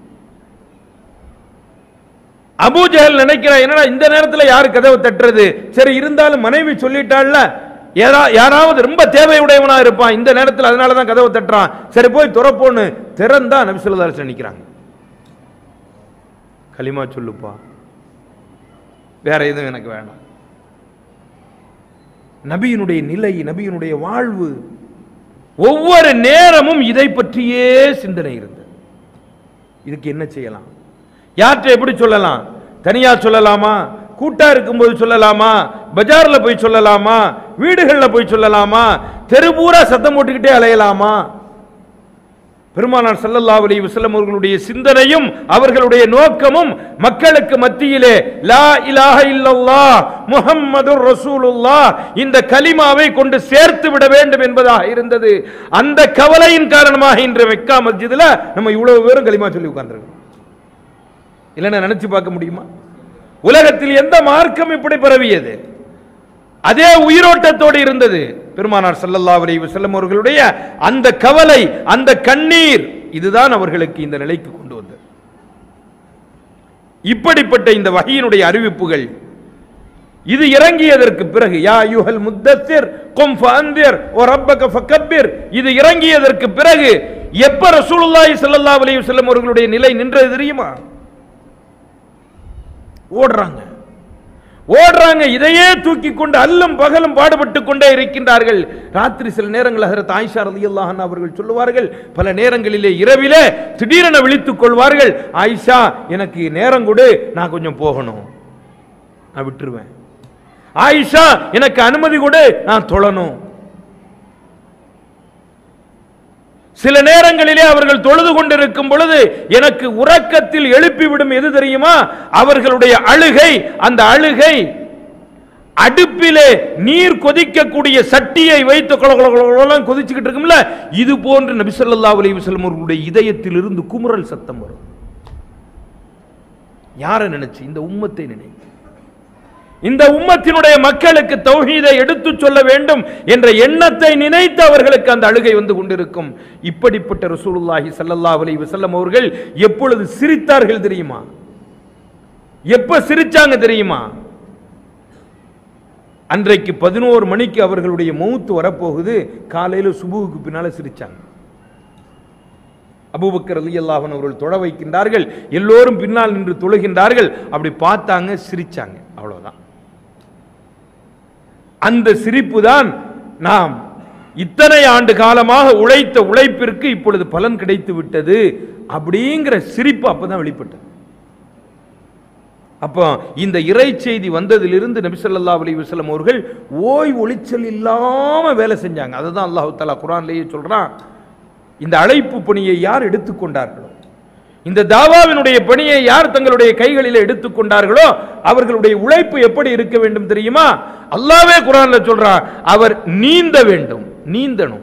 அபூஜஹல் நினைக்கிறா என்னடா இந்த நேரத்தில் யாரு கதவை தட்டுறது சரி இருந்தாலும் மனைவி சொல்லிட்டாள்ல யாரா- யாராவது ரொம்ப தேவையுடையவனா இருப்பான் இந்த நேரத்தில் அதனால தான் கதவை தட்டுறான் சரி போய் துறப்போன்னு திறந்தா நபிசுல்லா நிக்கிறாங்க களிமா சொல்லுப்பா வேற எதுவும் எனக்கு வேண்டாம் நபியினுடைய நிலை நபியினுடைய வாழ்வு ஒவ்வொரு நேரமும் இதை பற்றியே சிந்தனை இருந்தது இதுக்கு என்ன செய்யலாம் யார்கிட்ட எப்படி சொல்லலாம் தனியா சொல்லலாமா கூட்டா இருக்கும்போது சொல்லலாமா பஜார்ல போய் சொல்லலாமா வீடுகள்ல போய் சொல்லலாமா தெருபூரா சத்தம் போட்டுக்கிட்டே அலையலாமா பெருமானார் ஸல்லல்லாஹு அலைஹி வஸல்லம் அவர்களுடைய சிந்தனையும் அவர்களுடைய நோக்கமும் மக்களுக்கு மத்தியிலே லா இலாஹ இல்லல்லாஹ் முஹம்மதுர் ரசூலுல்லாஹ் இந்த கலிமாவை கொண்டு சேர்த்து விட வேண்டும் என்பதாக இருந்தது அந்த கவலையின் காரணமாக இன்று மெக்கா மஸ்ஜிதுல நம்ம இவ்வளவு பேரும் கலிமா சொல்லி உட்கார்ந்திருக்கோம் இல்லைன்னா நினைச்சு பார்க்க முடியுமா உலகத்தில் எந்த மார்க்கம் இப்படி பரவியது அதே உயிரோட்டத்தோடு இருந்தது பெருமானார் ஸல்லல்லாஹு அலைஹி வஸல்லம் அவர்களுடைய அந்த கவலை அந்த கண்ணீர் இதுதான் அவர்களுக்கு இந்த நிலைக்கு கொண்டு வந்தது இப்படிப்பட்ட இந்த வகையினுடைய அறிவிப்புகள் இது இறங்கியதற்கு பிறகு யா யுஹல் முத்தத்திர் கும் ஃபஅந்திர் வ ரப்பக ஃபகப்பிர் இது இறங்கியதற்கு பிறகு எப்ப ரசூலுல்லாஹி ஸல்லல்லாஹு அலைஹி வஸல்லம் அவர்களுடைய நிலை நின்றது தெரியுமா ஓடுறாங்க ஓடுறாங்க இதையே தூக்கி கொண்டு அல்லும் பகலும் பாடுபட்டு கொண்டே இருக்கின்றார்கள் ராத்திரி சில நேரங்கள் ஹஜரத் ஆயிஷா ரலியல்லாஹு அன்ஹா அவர்கள் சொல்லுவார்கள் பல நேரங்களிலே இரவிலே திடீரென விழித்துக் கொள்வார்கள் ஆயிஷா எனக்கு நேரம் கொடு நான் கொஞ்சம் போகணும் நான் விட்டுருவேன் ஆயிஷா எனக்கு அனுமதி கொடு நான் தொழணும் சில நேரங்களிலே அவர்கள் தொழுது கொண்டிருக்கும் பொழுது எனக்கு உறக்கத்தில் எழுப்பிவிடும் எது தெரியுமா அவர்களுடைய அழுகை அந்த அழுகை அடுப்பிலே நீர் கொதிக்கக்கூடிய சட்டியை வைத்து கொல கொல கொல கொலன்னு கொதிச்சுக்கிட்டு இருக்கும்ல இது போன்று நபி ஸல்லல்லாஹு அலைஹி வஸல்லம் அவர்களுடைய இதயத்தில் இருந்து குமுறல் சத்தம் வரும் யாரை நினைச்சு இந்த உம்மத்தை நினைத்து இந்த உம்மத்தினுடைய மக்களுக்கு தௌஹீதை எடுத்து சொல்ல வேண்டும் என்ற எண்ணத்தை நினைத்து அவர்களுக்கு அந்த அழுகை வந்து கொண்டிருக்கும் இப்படிப்பட்ட ரசூலுல்லாஹி ஸல்லல்லாஹு அலைஹி வஸல்லம் அவர்கள் எப்பொழுது சிரித்தார்கள் தெரியுமா எப்ப சிரிச்சாங்க தெரியுமா அன்றைக்கு பதினோரு மணிக்கு அவர்களுடைய மௌத்து வரப்போகுது காலையில சுபுவுக்கு பின்னால சிரிச்சாங்க அபூபக்கர் ரலியல்லாஹு அன்ஹு அவர்கள் தொழ வைக்கின்றார்கள் எல்லோரும் பின்னால் நின்று தொழுகின்றார்கள் அப்படி பார்த்தாங்க சிரிச்சாங்க அவ்வளவுதான் அந்த சிரிப்பு தான் நாம் இத்தனை ஆண்டு காலமாக உழைத்த உழைப்பிற்கு இப்பொழுது பலன் கிடைத்து விட்டது அப்படிங்கிற சிரிப்பு அப்பதான் வெளிப்பட்டது அப்போ இந்த இறை செய்தி வந்ததிலிருந்து நபி ஸல்லல்லாஹு அலைஹி வஸல்லம் அவர்கள் ஓய் ஒளிச்சல் இல்லாம வேலை செஞ்சாங்க அதுதான் அல்லாஹ் தஆலா குர்ஆன்லயே சொல்றான் இந்த அழைப்பு பணியை யார் எடுத்துக்கொண்டார்களோ இந்த தாவாவினுடைய பணியை யார் தங்களுடைய கைகளில் எடுத்துக்கொண்டார்களோ அவர்களுடைய உழைப்பு எப்படி இருக்க வேண்டும் தெரியுமா அல்லாவே குரான்ல சொல்றான் அவர் நீந்த வேண்டும் நீந்தணும்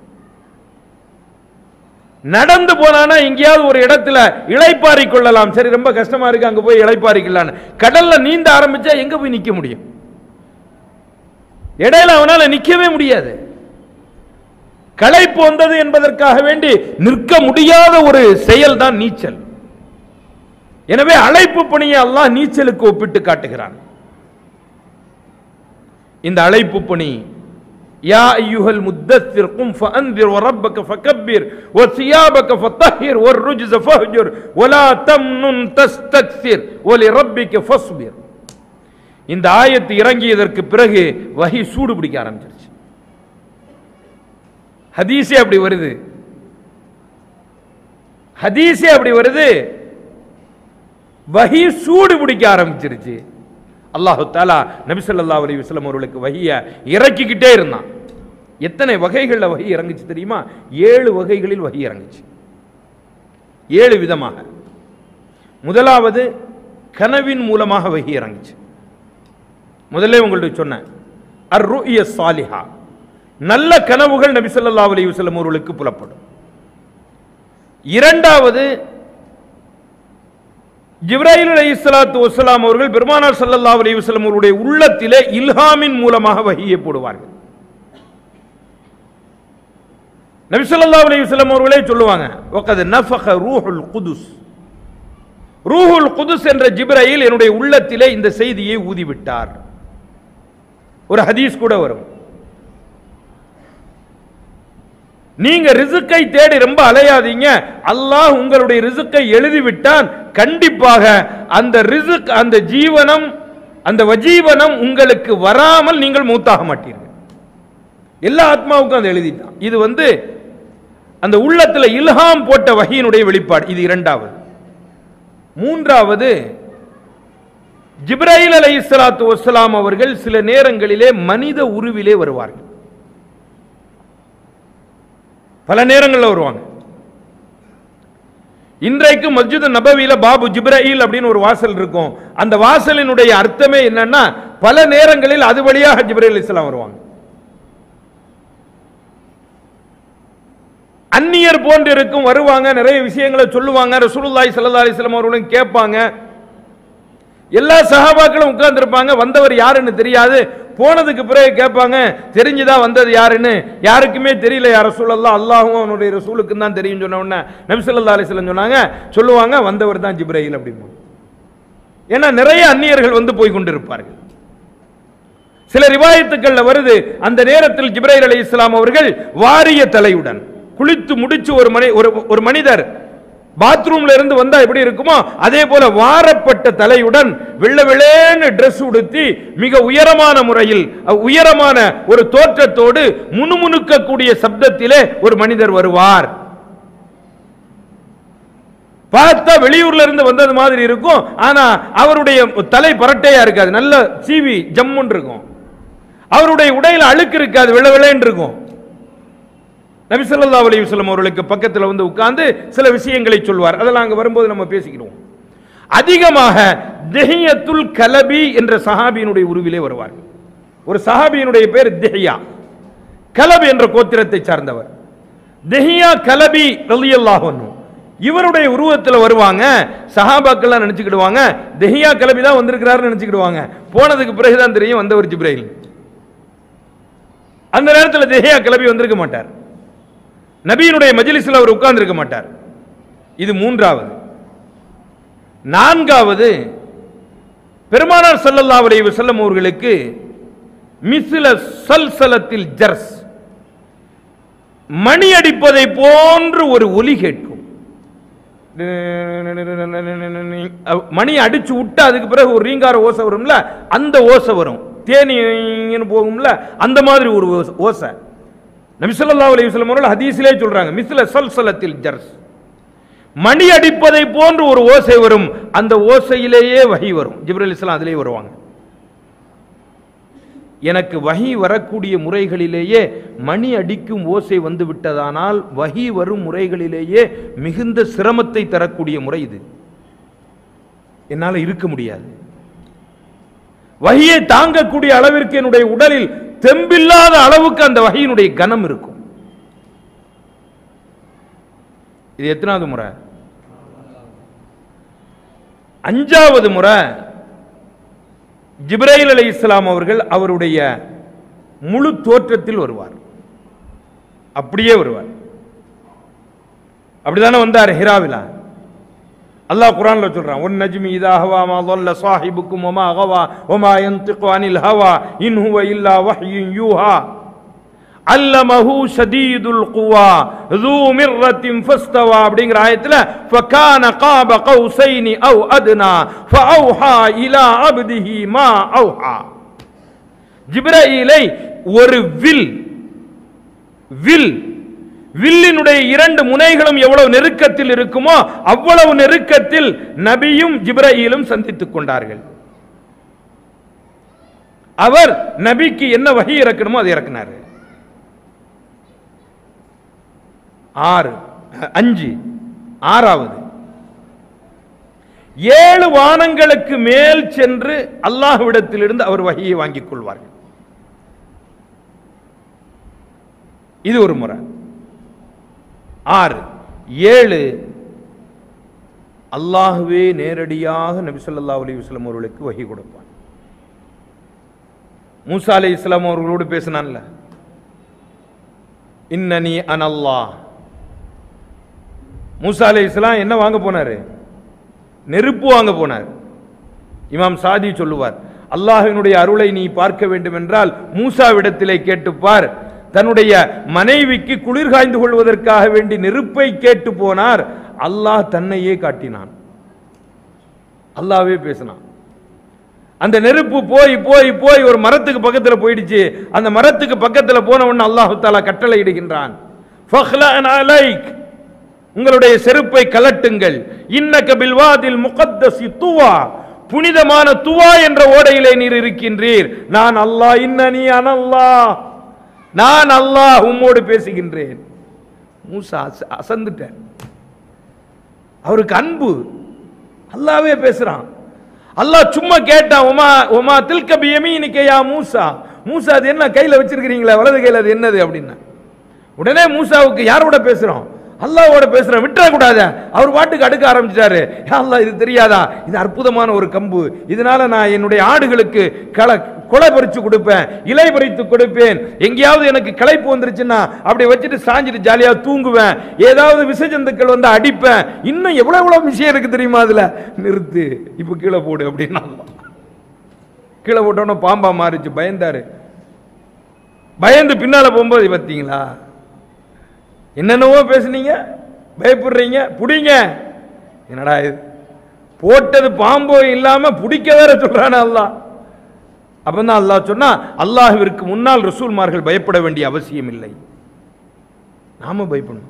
நடந்து போனானா எங்கேயாவது ஒரு இடத்துல இளைப்பாரி கொள்ளலாம் சரி ரொம்ப கஷ்டமா இருக்கு அங்க போய் இளைப்பாரிக்கலான்னு கடல்ல நீந்த ஆரம்பிச்சா எங்க போய் நிக்க முடியும் இடையில அவனால நிக்கவே முடியாது களைப்பு வந்தது என்பதற்காக வேண்டி நிற்க முடியாத ஒரு செயல் தான் நீச்சல் எனவே அழைப்பு பணியை அல்லாஹ் நீச்சலுக்கு ஒப்பிட்டு காட்டுகிறான் இந்த அழைப்பு பணி யா ஐயுஹல் முத்தஸ்ஸிர் கும் ஃபஅன்திர் வரப்பக ஃபகப்பிர் வசியாபக ஃபத்தஹிர் வர்ருஜ்ஸ ஃபஹ்ஜுர் வலா தம்னுன் தஸ்தக்ஸிர் வலிரப்பிக ஃபஸ்பிர் இந்த ஆயத்து இறங்கியதற்கு பிறகு வஹி சூடு பிடிக்க ஆரம்பிச்சிருச்சு ஹதீஸே அப்படி வருது ஹதீஸே அப்படி வருது வஹி சூடு பிடிக்க ஆரம்பிச்சிருச்சு அல்லாஹு தாலா நபி ஸல்லல்லாஹு அலைஹி வஸல்லம் அவர்களுக்கு வஹிய இறக்கிக்கிட்டே இருந்தான் எத்தனை வகைகளில் வஹி இறங்குச்சு தெரியுமா ஏழு வகைகளில் வஹி இறங்குச்சு ஏழு விதமாக முதலாவது கனவின் மூலமாக வஹி இறங்குச்சு முதல்ல உங்கள்ட்ட சொன்னேன் அர் ருய சாலிஹா நல்ல கனவுகள் நபி ஸல்லல்லாஹு அலைஹி வஸல்லம் அவர்களுக்கு புலப்படும் இரண்டாவது ஜிப்ராயில் அலைஹிஸ்ஸலாத்து வஸ்ஸலாம் அவர்கள் பெருமானார் ஸல்லல்லாஹு அலைஹி வஸல்லம் அவருடைய உள்ளத்திலே இல்ஹாமின் மூலமாக வஹியை போடுவார்கள் நபி ஸல்லல்லாஹு அலைஹி வஸல்லம் அவர்களே சொல்லுவாங்க வகத் நஃபக ரூஹுல் குதுஸ் ரூஹுல் குதுஸ் என்ற ஜிப்ராயில் என்னுடைய உள்ளத்திலே இந்த செய்தியை ஊதிவிட்டார் ஒரு ஹதீஸ் கூட வரும் நீங்க ரிசுக்கை தேடி ரொம்ப அலையாதீங்க அல்லாஹ் உங்களுடைய ரிசுக்கை எழுதிவிட்டான் கண்டிப்பாக அந்த ரிசுக் அந்த ஜீவனம் அந்த வஜீவனம் உங்களுக்கு வராமல் நீங்கள் மூத்தாக மாட்டீர்கள் எல்லா ஆத்மாவுக்கும் அதை எழுதிட்டான் இது வந்து அந்த உள்ளத்துல இல்ஹாம் போட்ட வகையினுடைய வெளிப்பாடு இது இரண்டாவது மூன்றாவது ஜிப்ராயில் அலை இஸ்லாத்து வஸ்லாம் அவர்கள் சில நேரங்களிலே மனித உருவிலே வருவார்கள் பல நேரங்களில் வருவாங்க இன்றைக்கு மஸ்ஜித் நபவியில பாபு ஜிப்ராயில் அப்படின்னு ஒரு வாசல் இருக்கும் அந்த வாசலினுடைய அர்த்தமே என்னன்னா பல நேரங்களில் அது வழியாக ஜிப்ராயில் இஸ்லாம் வருவாங்க அந்நியர் போன்று இருக்கும் வருவாங்க நிறைய விஷயங்களை சொல்லுவாங்க ரசூலுல்லாஹி ஸல்லல்லாஹு அலைஹி வஸல்லம் அவர்களும் கேட்பாங்க எல்லா சஹாபாக்களும் உட்கார்ந்திருப்பாங்க வந்தவர் யாருன்னு தெரியாது போனதுக்கு பிறகு கேட்பாங்க தெரிஞ்சுதான் வந்தது யாருன்னு யாருக்குமே தெரியல யார் ரசூலல்லா அல்லாஹும் அவனுடைய ரசூலுக்கு தான் தெரியும் சொன்ன உடனே நபி ஸல்லல்லாஹு அலைஹி வஸல்லம் சொன்னாங்க சொல்லுவாங்க வந்தவர் தான் ஜிப்ராயில் அப்படின்னு ஏன்னா நிறைய அந்நியர்கள் வந்து போய் கொண்டிருப்பார்கள் சில ரிவாயத்துக்கள்ல வருது அந்த நேரத்தில் ஜிப்ராயில் அலைஹி இஸ்லாம் அவர்கள் வாரிய தலையுடன் குளித்து முடிச்சு ஒரு மனி ஒரு ஒரு மனிதர் பாத்ரூம்ல இருந்து வந்தா எப்படி இருக்குமோ அதே போல வாரப்பட்ட தலையுடன் வெள்ள வெள்ளேன்னு Dress உடுத்தி மிக உயரமான முறையில் அஹ், உயரமான ஒரு தோற்றத்தோடு முணுமுணுக்கக்கூடிய சப்தத்திலே ஒரு மனிதர் வருவார் பார்த்தா வெளியூர்ல இருந்து வந்தது மாதிரி இருக்கும் ஆனா அவருடைய தலை பரட்டையா இருக்காது நல்ல சீவி ஜம்முன்னு இருக்கும் அவருடைய உடையில அழுக்கு இருக்காது வெள்ள வெள்ளேன்னு இருக்கும் நபி ஸல்லல்லாஹு அலைஹி வஸல்லம் அவர்களுக்கு பக்கத்தில் வந்து உட்கார்ந்து சில விஷயங்களை சொல்வார் அதெல்லாம் அங்க வரும்போது நம்ம பேசிக்கிறோம் அதிகமாக திஹியத்துல் கலபி என்ற சஹாபியினுடைய உருவிலே வருவார்கள் ஒரு சஹாபியினுடைய பேர் திஹியா கலப் என்ற கோத்திரத்தை சார்ந்தவர் திஹியா கலபி ரலியல்லாஹு அன்ஹு இவருடைய உருவத்தில் வருவாங்க சஹாபாக்கள்லாம் நினைச்சுக்கிடுவாங்க திஹியா கலபி தான் வந்திருக்கிறாருன்னு நினைச்சுக்கிடுவாங்க போனதுக்கு பிறகுதான் தெரியும் வந்தவர் ஜிப்ரைல் அந்த நேரத்தில் திஹியா கலபி வந்திருக்க மாட்டார் நபியினுடைய மஜ்லிஸில் அவர் உட்கார்ந்திருக்க மாட்டார் இது மூன்றாவது நான்காவது பெருமானார் ஸல்லல்லாஹு அலைஹி வஸல்லம் அவர்களுக்கு மிஸ்ல சல்சலத்தில் ஜர்ஸ் மணி அடிப்பதை போன்று ஒரு ஒலி கேட்கும் மணி அடிச்சு விட்டு அதுக்கு பிறகு ஒரு ரீங்கார ஓசை வரும்ல அந்த ஓசை வரும் தேனின்னு போகும்ல அந்த மாதிரி ஒரு ஓசை- ஓசை நபி ஸல்லல்லாஹு அலைஹி வஸல்லம் அவர்கள் ஹதீஸிலே சொல்றாங்க மிஸ்ல சல்சலத்தில் ஜர்ஸ் மணி அடிப்பதை போன்று ஒரு ஓசை வரும் அந்த ஓசையிலேயே வகை வரும் ஜிப்ரல் இஸ்லாம் அதிலே வருவாங்க எனக்கு வஹி வரக்கூடிய முறைகளிலேயே மணி அடிக்கும் ஓசை வந்து விட்டதானால் வஹி வரும் முறைகளிலேயே மிகுந்த சிரமத்தை தரக்கூடிய முறை இது என்னால் இருக்க முடியாது வகியை தாங்கக்கூடிய அளவிற்கு என்னுடைய உடலில் தெம்பில்லாத அளவுக்கு அந்த வகையினுடைய கனம் இருக்கும் இது எத்தனாவது முறை அஞ்சாவது முறை ஜிப்ரைல் அலை இஸ்லாம் அவர்கள் அவருடைய முழு தோற்றத்தில் வருவார் அப்படியே வருவார் அப்படிதானே வந்தார் ஹிராவிலா அல்லாஹ் குர்ஆன்ல சொல்றான் ஒன் நஜ்மி இதா ஹவா மா ضل صاحبكم وما غوى وما ينطق عن الهوى إن هو إلا وحي يوحى علمه شديد القوى ذو مرة فاستوى அப்படிங்கிற ஆயத்துல فكان قاب قوسين أو أدنى فأوحى إلى عبده ما أوحى ஜிப்ரஈலை ஒரு வில் வில் வில்லினுடைய இரண்டு முனைகளும் எவ்வளவு நெருக்கத்தில் இருக்குமோ அவ்வளவு நெருக்கத்தில் நபியும் ஜிப்ரஈலும் சந்தித்துக் கொண்டார்கள் அவர் நபிக்கு என்ன வகை இறக்கணுமோ அதை இறக்கினாரு ஆறு அஹ், அஞ்சு ஆறாவது ஏழு வானங்களுக்கு மேல் சென்று அல்லாஹ்விடத்திலிருந்து அவர் வகையை வாங்கிக் கொள்வார்கள் இது ஒரு முறை ஆறு ஏழு அல்லாஹுவே நேரடியாக நபி ஸல்லல்லாஹு அலைஹி வஸல்லம் அவர்களுக்கு வகை கொடுப்பான் மூசா அலை இஸ்லாம் அவர்களோடு பேசினான்ல இன்னனி அனல்லாஹ் மூசா அலை இஸ்லாம் என்ன வாங்க போனாரு நெருப்பு வாங்க போனார் இமாம் சாதி சொல்லுவார் அல்லாஹ்வினுடைய அருளை நீ பார்க்க வேண்டும் என்றால் மூசாவிடத்திலே கேட்டுப்பார் தன்னுடைய மனைவிக்கு குளிர் காய்ந்து கொள்வதற்காக வேண்டி நெருப்பை கேட்டு போனார் அல்லாஹ் தன்னையே காட்டினான் அல்லாஹ்வே பேசினான் அந்த நெருப்பு போய் போய் போய் ஒரு மரத்துக்கு பக்கத்துல போயிடுச்சு அந்த மரத்துக்கு பக்கத்துல போன உடனே அல்லாஹு தாலா கட்டளை இடுகின்றான் "ஃபக்லஅன் அலைக்." உங்களுடைய செருப்பை கலட்டுங்கள் இன்னக பில்வாதில் முகத்தசி துவா புனிதமான துவா என்ற ஓடையிலே நீர் இருக்கின்றீர் நான் அல்லாஹ் இன்னனி அனல்லாஹ் நான் அல்லாஹ் உம்மோடு பேசுகின்றேன் மூசா அச- அசந்துட்டார் அவருக்கு அன்பு அல்லாவே பேசுறான் அல்லாஹ் சும்மா கேட்டான் உமா உமா தில்க பியமீனிக்க யா மூசா மூசா அது என்ன கையில வச்சிருக்கிறீங்களா வலது கையில அது என்னது அப்படின்னா உடனே மூசாவுக்கு யாரோட பேசுறோம் அல்லாஹ்வோட பேசுறோம் விட்டுறக்கூடாது அவர் பாட்டுக்கு அடுக்க ஆரம்பிச்சிட்டாரு யா அல்லாஹ் இது தெரியாதா இது அற்புதமான ஒரு கம்பு இதனால நான் என்னுடைய ஆடுகளுக்கு களை கொலை பறிச்சு கொடுப்பேன் இலை பறித்து கொடுப்பேன் எங்கேயாவது எனக்கு களைப்பு வந்துருச்சுன்னா அப்படி வச்சுட்டு சாஞ்சிட்டு ஜாலியா தூங்குவேன் ஏதாவது விசஜந்துக்கள் வந்து அடிப்பேன் இன்னும் எவ்வளவு எவ்வளவு விஷயம் இருக்கு தெரியுமா அதுல நிறுத்து இப்ப கீழே போடு அப்படின்னா கீழே போட்டோன்னே பாம்பா மாறிச்சு பயந்தாரு பயந்து பின்னால போகும்போது பார்த்தீங்களா என்னென்னவோ பேசுனீங்க பயப்படுறீங்க புடிங்க என்னடா இது போட்டது பாம்போ இல்லாம பிடிக்க வேற சொல்றானே அல்லாஹ் அப்பதான் அல்லாஹ் சொன்னா அல்லாஹ்விற்கு முன்னால் ரசூல்மார்கள் பயப்பட வேண்டிய அவசியம் இல்லை நாம பயப்படணும்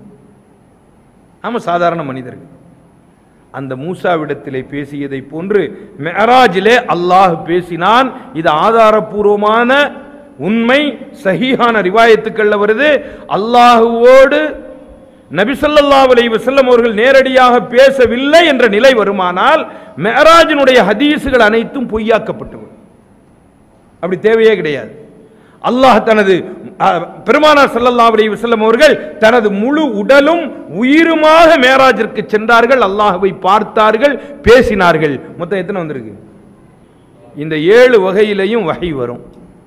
நாம சாதாரண மனிதர்கள் அந்த மூசாவிடத்திலே பேசியதை போன்று மெஹராஜிலே அல்லாஹ் பேசினான் இது ஆதாரபூர்வமான உண்மை சஹீஹான ரிவாயத்துக்கள்ல வருது அல்லாஹுவோடு நபிசல்லாஹு அலைஹி வஸல்லம் அவர்கள் நேரடியாக பேசவில்லை என்ற நிலை வருமானால் மெஹராஜினுடைய ஹதீஸுகள் அனைத்தும் பொய்யாக்கப்பட்டுவிடும் அப்படி தேவையே கிடையாது அல்லாஹ் தனது அஹ், பெருமானார் ஸல்லல்லாஹு அலைஹி வஸல்லம் அவர்கள் தனது முழு உடலும் உயிருமாக மேராஜிற்கு சென்றார்கள் அல்லாஹ்வை பார்த்தார்கள் பேசினார்கள் மொத்தம் எத்தனை வந்திருக்கு இந்த ஏழு வகையிலையும் வகை வரும்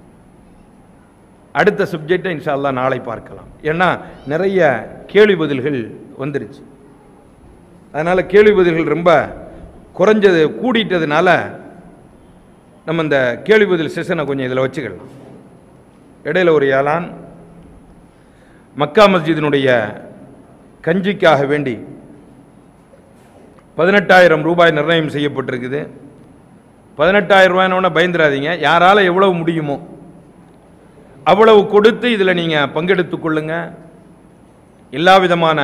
அடுத்த சப்ஜெக்டை இன்ஷா அல்லாஹ் நாளை பார்க்கலாம் ஏன்னா நிறைய கேள்வி பதில்கள் வந்துருச்சு அதனால கேள்வி பதில்கள் ரொம்ப குறைஞ்சது கூடிட்டதுனால நம்ம இந்த கேள்வி பதில் செஷனை கொஞ்சம் இதில் வச்சுக்கலாம் இடையில ஒரு ஏலான் மக்கா மஸ்ஜிதினுடைய கஞ்சிக்காக வேண்டி பதினெட்டாயிரம் ரூபாய் நிர்ணயம் செய்யப்பட்டிருக்குது பதினெட்டாயிரம் ரூபாய்னு பயந்துடாதீங்க யாரால எவ்வளவு முடியுமோ அவ்வளவு கொடுத்து இதில் நீங்கள் பங்கெடுத்துக் கொள்ளுங்க எல்லா விதமான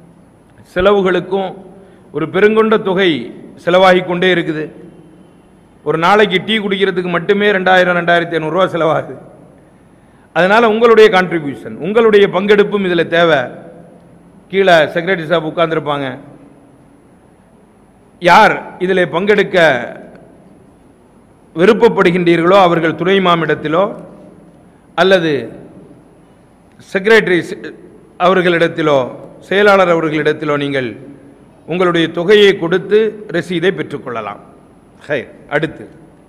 செலவுகளுக்கும் ஒரு பெருங்கொண்ட தொகை செலவாகி கொண்டே இருக்குது ஒரு நாளைக்கு டீ குடிக்கிறதுக்கு மட்டுமே ரெண்டாயிரம் ரெண்டாயிரத்தி ஐநூறுரூவா செலவாகுது அதனால உங்களுடைய கான்ட்ரிபியூஷன் உங்களுடைய பங்கெடுப்பும் இதில் தேவை கீழே செக்ரட்டரி சாப் உட்கார்ந்திருப்பாங்க யார் இதில் பங்கெடுக்க விருப்பப்படுகின்றீர்களோ அவர்கள் துணை மாமிடத்திலோ அல்லது செக்ரட்டரி அவர்களிடத்திலோ செயலாளர் அவர்களிடத்திலோ நீங்கள் உங்களுடைய தொகையை கொடுத்து ரசீதை பெற்றுக்கொள்ளலாம் ஹை அடுத்து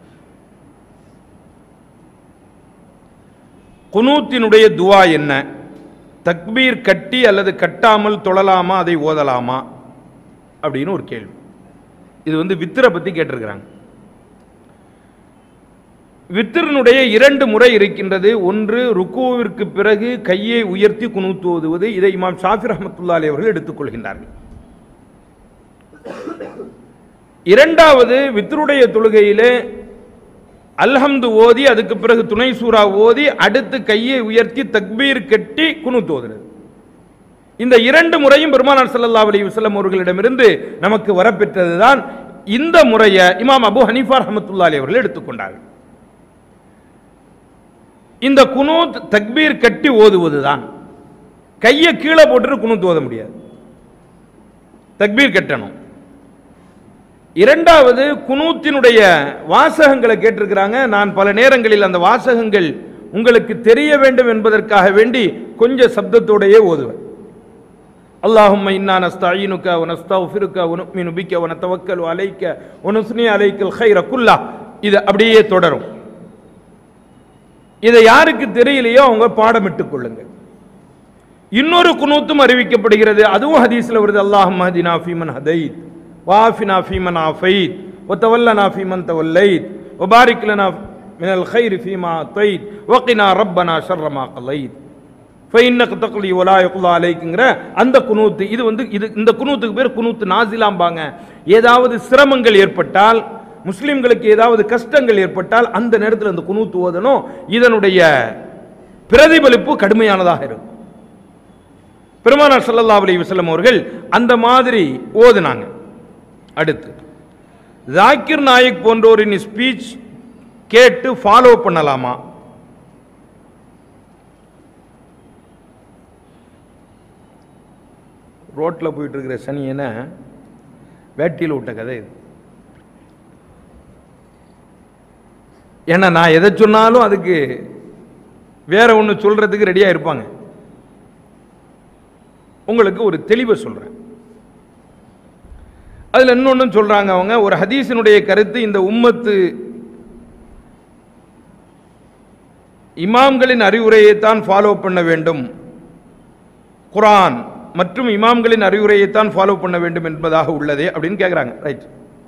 குனூத்தினுடைய துவா என்ன தக்பீர் கட்டி அல்லது கட்டாமல் தொழலாமா அதை ஓதலாமா அப்படின்னு ஒரு கேள்வி இது வந்து வித்திரை பத்தி கேட்டிருக்கிறாங்க வித்திரனுடைய இரண்டு முறை இருக்கின்றது ஒன்று ருக்குவிற்கு பிறகு கையை உயர்த்தி குனூத்து ஓதுவது இதை இமாம் ஷாஃபி ரஹமத்துல்லா அலி அவர்கள் எடுத்துக்கொள்கின்றார்கள் இரண்டாவது வித்ருடைய தொழுகையிலே அல்ஹம்து ஓதி அதுக்கு பிறகு துணை சூரா ஓதி அடுத்து கையை உயர்த்தி தக்பீர் கட்டி குனூத்து ஓதுறது இந்த இரண்டு முறையும் பெருமானார் ஸல்லல்லாஹு அலைஹி வஸல்லம் அவர்களிடமிருந்து நமக்கு வரப்பெற்றதுதான் இந்த முறையை இமாம் அபு ஹனீஃபா ரஹமத்துல்லாஹி அவர்கள் எடுத்துக்கொண்டார்கள் இந்த குனூத் தக்பீர் கட்டி ஓதுவதுதான் கையை கீழே போட்டுட்டு குனூத் ஓத முடியாது தக்பீர் கட்டணும் இரண்டாவது குனூத்தினுடைய வாசகங்களை கேட்டிருக்கிறாங்க நான் பல நேரங்களில் அந்த வாசகங்கள் உங்களுக்கு தெரிய வேண்டும் என்பதற்காக வேண்டி கொஞ்சம் சப்தத்தோடையே ஓதுவேன் اللهم إنا نستعينك ونستغفرك ونؤمن بك ونتوكل عليك ونثني عليك الخير كله இது அப்படியே தொடரும் இதை யாருக்கு தெரியலையோ அவங்க பாடமிட்டுக் கொள்ளுங்க இன்னொரு குனூத்தும் அறிவிக்கப்படுகிறது அதுவும் ஹதீஸ்ல வருது அல்லாஹ் மஹதினா ஃபீமன் ஹதைத் வாஃபினா ஃபீமன் ஆஃபைத் وتولنا فيمن توليت وبارك لنا من الخير فيما أعطيت وقنا ربنا شر ما قضيت ஃபைன்னக்கு தக்லி ஒலா யுக்லா அலைக்குங்கிற அந்த குனூத்து இது வந்து இது இந்த குனூத்துக்கு பேர் குனூத்து நாசிலாம்பாங்க ஏதாவது சிரமங்கள் ஏற்பட்டால் முஸ்லிம்களுக்கு ஏதாவது கஷ்டங்கள் ஏற்பட்டால் அந்த நேரத்தில் அந்த குனூத்து ஓதணும் இதனுடைய பிரதிபலிப்பு கடுமையானதாக இருக்கும் பெருமானார் ஸல்லல்லாஹு அலைஹி வஸல்லம் அவர்கள் அந்த மாதிரி ஓதுனாங்க அடுத்து ஜாக்கிர் நாயக் போன்றோரின் ஸ்பீச் கேட்டு ஃபாலோ பண்ணலாமா ரோட்டில் போயிட்டு இருக்கிற சனியனை வேட்டியில் விட்ட கதை இது ஏன்னா நான் எதை சொன்னாலும் அதுக்கு வேற ஒன்று சொல்றதுக்கு ரெடியாக இருப்பாங்க உங்களுக்கு ஒரு தெளிவை சொல்றேன் அதில் இன்னொன்றும் சொல்றாங்க அவங்க ஒரு ஹதீஸினுடைய கருத்து இந்த உம்மத்து இமாம்களின் அறிவுரையைத்தான் ஃபாலோ பண்ண வேண்டும் குரான் மற்றும் இமாம்களின் அறிவுரையைத்தான் ஃபாலோ பண்ண வேண்டும் என்பதாக உள்ளதே அப்படின்னு கேட்குறாங்க ரைட்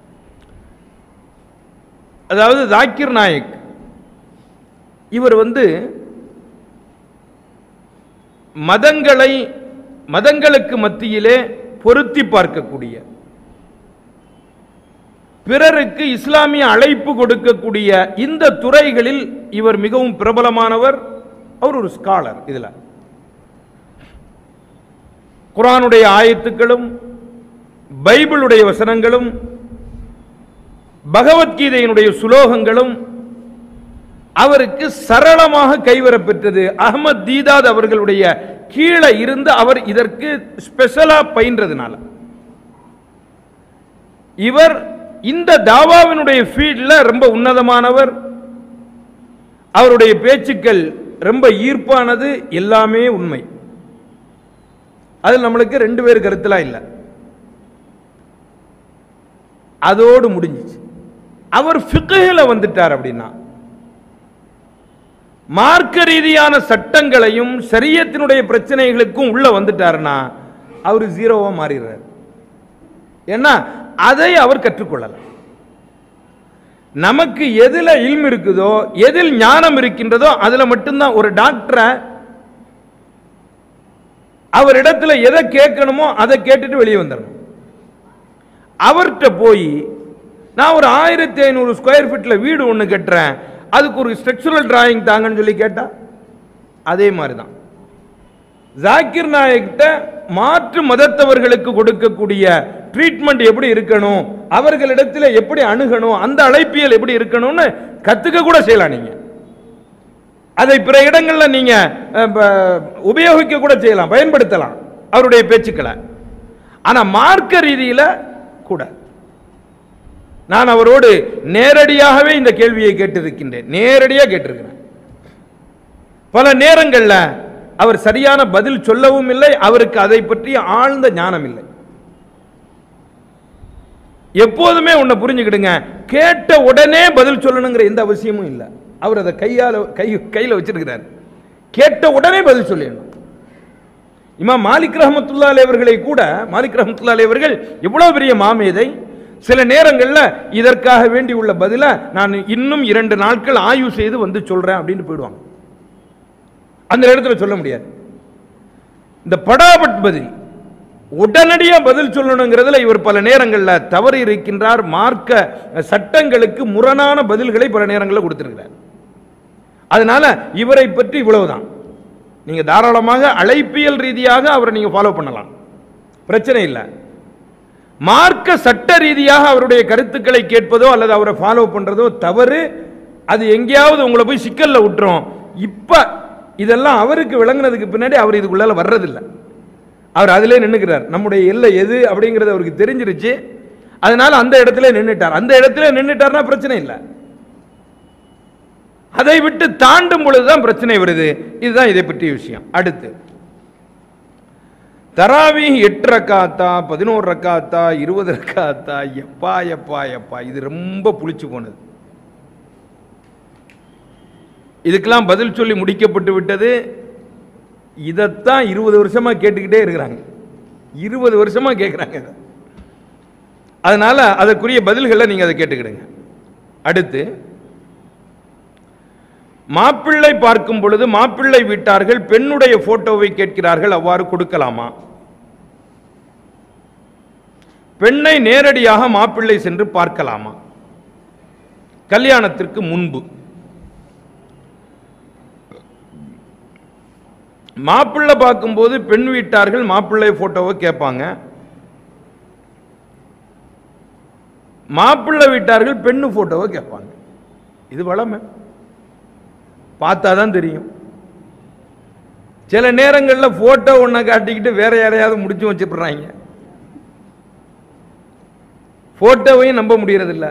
அதாவது ஜாக்கிர் நாயக் இவர் வந்து மதங்களை மதங்களுக்கு மத்தியிலே பொருத்தி பார்க்கக்கூடிய பிறருக்கு இஸ்லாமிய அழைப்பு கொடுக்கக்கூடிய இந்த துறைகளில் இவர் மிகவும் பிரபலமானவர் அவர் ஒரு ஸ்காலர் இதுல குரானுடைய ஆயத்துக்களும் பைபிளுடைய வசனங்களும் பகவத்கீதையினுடைய சுலோகங்களும் அவருக்கு சரளமாக கைவரப்பெற்றது அகமது தீதாத் அவர்களுடைய கீழே இருந்து அவர் இதற்கு ஸ்பெஷலா பயின்றதுனால இவர் இந்த தாவாவினுடைய ஃபீல்டில் ரொம்ப உன்னதமானவர் அவருடைய பேச்சுக்கள் ரொம்ப ஈர்ப்பானது எல்லாமே உண்மை அதில் நம்மளுக்கு ரெண்டு பேர் கருத்துலாம் இல்லை அதோடு முடிஞ்சிச்சு அவர் ஃபிக்ஹில் வந்துட்டார் அப்படின்னா மார்க்க ரீதியான சட்டங்களையும் சரியத்தினுடைய பிரச்சனைகளுக்கும் உள்ள வந்துட்டாருன்னா அவர் ஜீரோவா மாறிடுறார் ஏன்னா அதை அவர் கற்றுக்கொள்ளல நமக்கு எதுல இல்ம் இருக்குதோ எதில் ஞானம் இருக்கின்றதோ அதுல மட்டும்தான் ஒரு டாக்டரை அவரிடத்துல எதை கேட்கணுமோ அதை கேட்டுட்டு வெளியே வந்துடணும் அவர்கிட்ட போய் நான் ஒரு ஆயிரத்தி ஐநூறு ஸ்கொயர் ஃபீட்ல வீடு ஒன்று கட்டுறேன் அதுக்கு ஒரு ஸ்ட்ரக்சரல் டிராயிங் தாங்கன்னு சொல்லி கேட்டா அதே மாதிரி தான் ஜாக்கிர் நாயக்கிட்ட மாற்று மதத்தவர்களுக்கு கொடுக்கக்கூடிய ட்ரீட்மெண்ட் எப்படி இருக்கணும் அவர்களிடத்தில் எப்படி அணுகணும் அந்த அழைப்பியல் எப்படி இருக்கணும்னு கத்துக்க கூட செய்யலாம் நீங்க அதை பிற இடங்கள்ல நீங்க அஹ், ப- உபயோகிக்க கூட செய்யலாம் பயன்படுத்தலாம் அவருடைய பேச்சுக்களை ஆனா மார்க்க ரீதியில கூட நான் அவரோடு நேரடியாகவே இந்த கேள்வியை கேட்டிருக்கின்றேன் நேரடியாக கேட்டிருக்கிறேன் பல நேரங்கள்ல அவர் சரியான பதில் சொல்லவும் இல்லை அவருக்கு அதை பற்றிய ஆழ்ந்த ஞானம் இல்லை எப்போதுமே உன்னை புரிஞ்சுக்கிடுங்க கேட்ட உடனே பதில் சொல்லணுங்கிற எந்த அவசியமும் இல்லை அவர் அதை கையால கை கையில வச்சிருக்கிறார் கேட்ட உடனே பதில் சொல்லிடணும் இமாம் மாலிக் ரஹமத்துல்லாஹி அவர்களை கூட மாலிக் ரஹமத்துல்லாஹி அவர்கள் எவ்வளவு பெரிய மாமேதை சில நேரங்கள்ல இதற்காக வேண்டி உள்ள பதில நான் இன்னும் இரண்டு நாட்கள் ஆய்வு செய்து வந்து சொல்றேன் அப்படின்னு போயிடுவாங்க அந்த இடத்துல சொல்ல முடியாது இந்த படாபட் பதில் உடனடியா பதில் சொல்லணுங்கிறதுல இவர் பல நேரங்கள்ல தவறு இருக்கின்றார் மார்க்க சட்டங்களுக்கு முரணான பதில்களை பல நேரங்களில் கொடுத்திருக்கிறார் அதனால இவரை பற்றி இவ்வளவுதான் நீங்க தாராளமாக அழைப்பியல் ரீதியாக அவரை நீங்க ஃபாலோ பண்ணலாம் பிரச்சனை இல்லை மார்க்க சட்ட ரீதியாக அவருடைய கருத்துக்களை கேட்பதோ அல்லது அவரை ஃபாலோ பண்றதோ தவறு அது எங்கேயாவது உங்களை போய் சிக்கல்ல விட்டுரும் இப்ப இதெல்லாம் அவருக்கு விளங்குனதுக்கு பின்னாடி அவர் இதுக்குள்ளால வர்றதில்லை அவர் அதிலே நின்னுக்கிறார் நம்முடைய எல்லை எது அப்படிங்கிறது அவருக்கு தெரிஞ்சிருச்சு அதனால அந்த இடத்துல நின்னுட்டார் அந்த இடத்துல நின்னுட்டார்னா பிரச்சனை இல்லை அதை விட்டு தாண்டும் பொழுதுதான் பிரச்சனை வருது இதுதான் இதை பற்றிய விஷயம் அடுத்து தராவி எட்டு ரக்காத்தா பதினோரு ரக்காத்தா இருபது ரக்காத்தா எப்பா எப்பா எப்பா இது ரொம்ப புளிச்சு போனது இதுக்கெல்லாம் பதில் சொல்லி முடிக்கப்பட்டு விட்டது இதைத்தான் இருபது வருஷமா கேட்டுக்கிட்டே இருக்கிறாங்க இருபது வருஷமா கேட்குறாங்க இதை அதனால அதற்குரிய பதில்களை நீங்க அதை கேட்டுக்கிடுங்க அடுத்து மாப்பிள்ளை பார்க்கும் பொழுது மாப்பிள்ளை வீட்டார்கள் பெண்ணுடைய போட்டோவை கேட்கிறார்கள் அவ்வாறு கொடுக்கலாமா பெண்ணை நேரடியாக மாப்பிள்ளை சென்று பார்க்கலாமா கல்யாணத்திற்கு முன்பு மாப்பிள்ளை பார்க்கும்போது பெண் வீட்டார்கள் மாப்பிள்ளை போட்டோவை கேட்பாங்க மாப்பிள்ளை வீட்டார்கள் பெண்ணு போட்டோவை கேட்பாங்க இது வளமை பார்த்தா தான் தெரியும் சில நேரங்களில் போட்டோ ஒன்றை காட்டிக்கிட்டு வேற யாரையாவது முடிச்சு வச்சுடுறாங்க போட்டோவையும் நம்ப முடியறதில்ல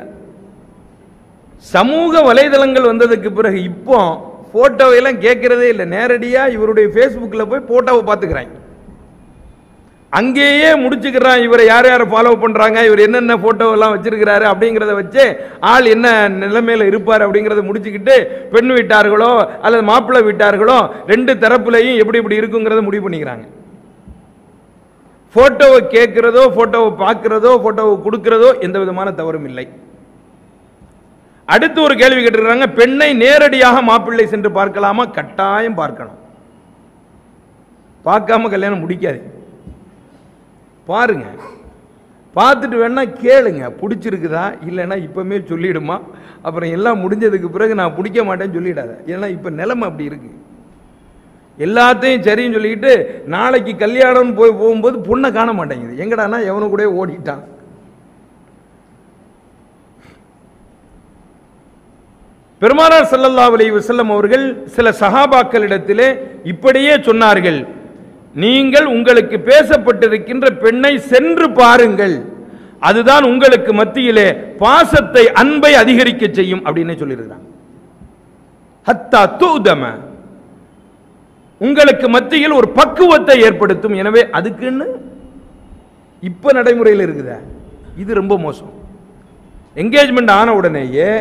சமூக வலைதளங்கள் வந்ததுக்கு பிறகு இப்போ போட்டோவையெல்லாம் கேட்கறதே இல்லை நேரடியா இவருடைய ஃபேஸ்புக்கில் போய் போட்டோவை பார்த்துக்கிறாங்க அங்கேயே முடிச்சுக்கிறான் இவரை யார் யாரை ஃபாலோ பண்றாங்க இவர் என்னென்ன போட்டோ எல்லாம் வச்சிருக்கிறாரு அப்படிங்கிறத வச்சு ஆள் என்ன நிலைமையில இருப்பார் அப்படிங்கிறத முடிச்சுக்கிட்டு பெண் வீட்டார்களோ அல்லது மாப்பிள்ளை வீட்டார்களோ ரெண்டு தரப்புலையும் எப்படி எப்படி இருக்குங்கிறத முடிவு பண்ணிக்கிறாங்க போட்டோவை கேட்கிறதோ போட்டோவை பார்க்கிறதோ போட்டோவை கொடுக்கிறதோ எந்த விதமான தவறும் இல்லை அடுத்து ஒரு கேள்வி கேட்டிருக்காங்க பெண்ணை நேரடியாக மாப்பிள்ளை சென்று பார்க்கலாமா கட்டாயம் பார்க்கணும் பார்க்காம கல்யாணம் முடிக்காது பாருங்க பார்த்துட்டு வேணா கேளுங்க பிடிச்சிருக்குதா இல்லைன்னா இப்பவுமே சொல்லிடுமா அப்புறம் எல்லாம் முடிஞ்சதுக்கு பிறகு நான் பிடிக்க மாட்டேன்னு சொல்லிடாத ஏன்னா இப்போ நிலைமை அப்படி இருக்கு எல்லாத்தையும் சரின்னு சொல்லிக்கிட்டு நாளைக்கு கல்யாணம் போய் போகும்போது பொண்ணை காண மாட்டேங்குது எங்கடானா எவனு கூட ஓடிட்டான் பெருமானார் ஸல்லல்லாஹு அலைஹி வஸல்லம் அவர்கள் சில சஹாபாக்களிடத்திலே இப்படியே சொன்னார்கள் நீங்கள் உங்களுக்கு பேசப்பட்டிருக்கின்ற பெண்ணை சென்று பாருங்கள் அதுதான் உங்களுக்கு மத்தியிலே பாசத்தை அன்பை அதிகரிக்க செய்யும் அப்படின்னு சொல்லியிருக்கிறாங்க ஹத்தா தூதம உங்களுக்கு மத்தியில் ஒரு பக்குவத்தை ஏற்படுத்தும் எனவே அதுக்குன்னு இப்ப நடைமுறையில் இருக்குதா இது ரொம்ப மோசம் என்கேஜ்மெண்ட் ஆன உடனேயே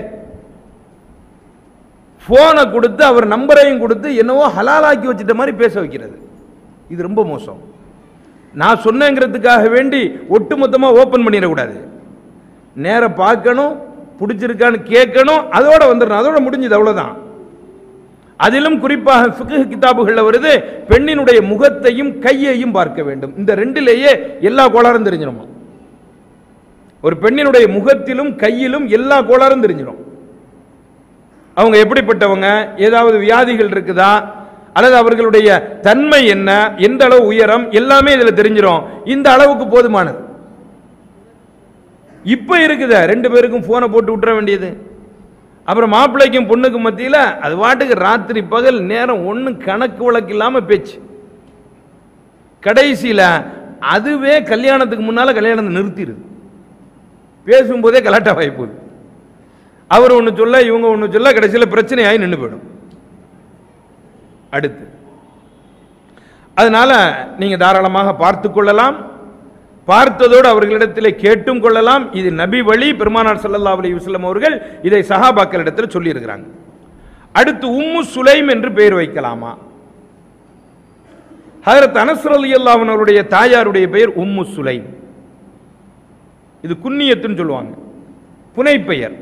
போனை கொடுத்து அவர் நம்பரையும் கொடுத்து என்னவோ ஹலாலாக்கி வச்சிட்ட மாதிரி பேச வைக்கிறது இது ரொம்ப மோசம் நான் சொன்னேங்கிறதுக்காக வேண்டி ஒட்டுமொத்தமாக ஓப்பன் பண்ணிடக்கூடாது நேர பார்க்கணும் பிடிச்சிருக்கான்னு கேட்கணும் அதோட வந்துடணும் அதோட முடிஞ்சது அவ்வளவுதான் அதிலும் குறிப்பாக ஃபிக்ஹ் கிதாபுகளில் வருது பெண்ணினுடைய முகத்தையும் கையையும் பார்க்க வேண்டும் இந்த ரெண்டிலேயே எல்லா கோளாறும் தெரிஞ்சிடும் ஒரு பெண்ணினுடைய முகத்திலும் கையிலும் எல்லா கோளாறும் தெரிஞ்சிடும் அவங்க எப்படிப்பட்டவங்க ஏதாவது வியாதிகள் இருக்குதா அல்லது அவர்களுடைய தன்மை என்ன எந்த அளவு உயரம் எல்லாமே இதுல தெரிஞ்சிடும் இந்த அளவுக்கு போதுமானது இப்போ இருக்குதே ரெண்டு பேருக்கும் ஃபோனை போட்டு விட்டுற வேண்டியது அப்புறம் மாப்பிள்ளைக்கும் பொண்ணுக்கும் மத்தியில் அது பாட்டுக்கு ராத்திரி பகல் நேரம் ஒன்றும் கணக்கு வழக்கு இல்லாமல் பேச்சு கடைசியில் அதுவே கல்யாணத்துக்கு முன்னால் கல்யாணத்தை நிறுத்திடுது பேசும்போதே கலாட்டா வாய் போகுது அவர் ஒன்று சொல்ல இவங்க ஒன்று சொல்ல கடைசியில் பிரச்சனையாகி நின்று போயிடும் அடுத்து அதனால நீங்க தாராளமாக பார்த்து கொள்ளலாம் பார்த்ததோடு அவர்களிடத்தில் கேட்டும் கொள்ளலாம் இது நபி வழி பெருமானார் ஸல்லல்லாஹு அலைஹி வஸல்லம் அவர்கள் இதை சஹாபாக்களிடத்தில் சொல்லி இருக்கிறாங்க அடுத்து உம்மு சுலைம் என்று பெயர் வைக்கலாமா ஹஜரத் அனஸ் ரலியல்லாஹு அன்ஹு அவருடைய தாயாருடைய பெயர் உம்மு சுலைம் இது குன்னியத்துன்னு சொல்லுவாங்க புனை பெயர்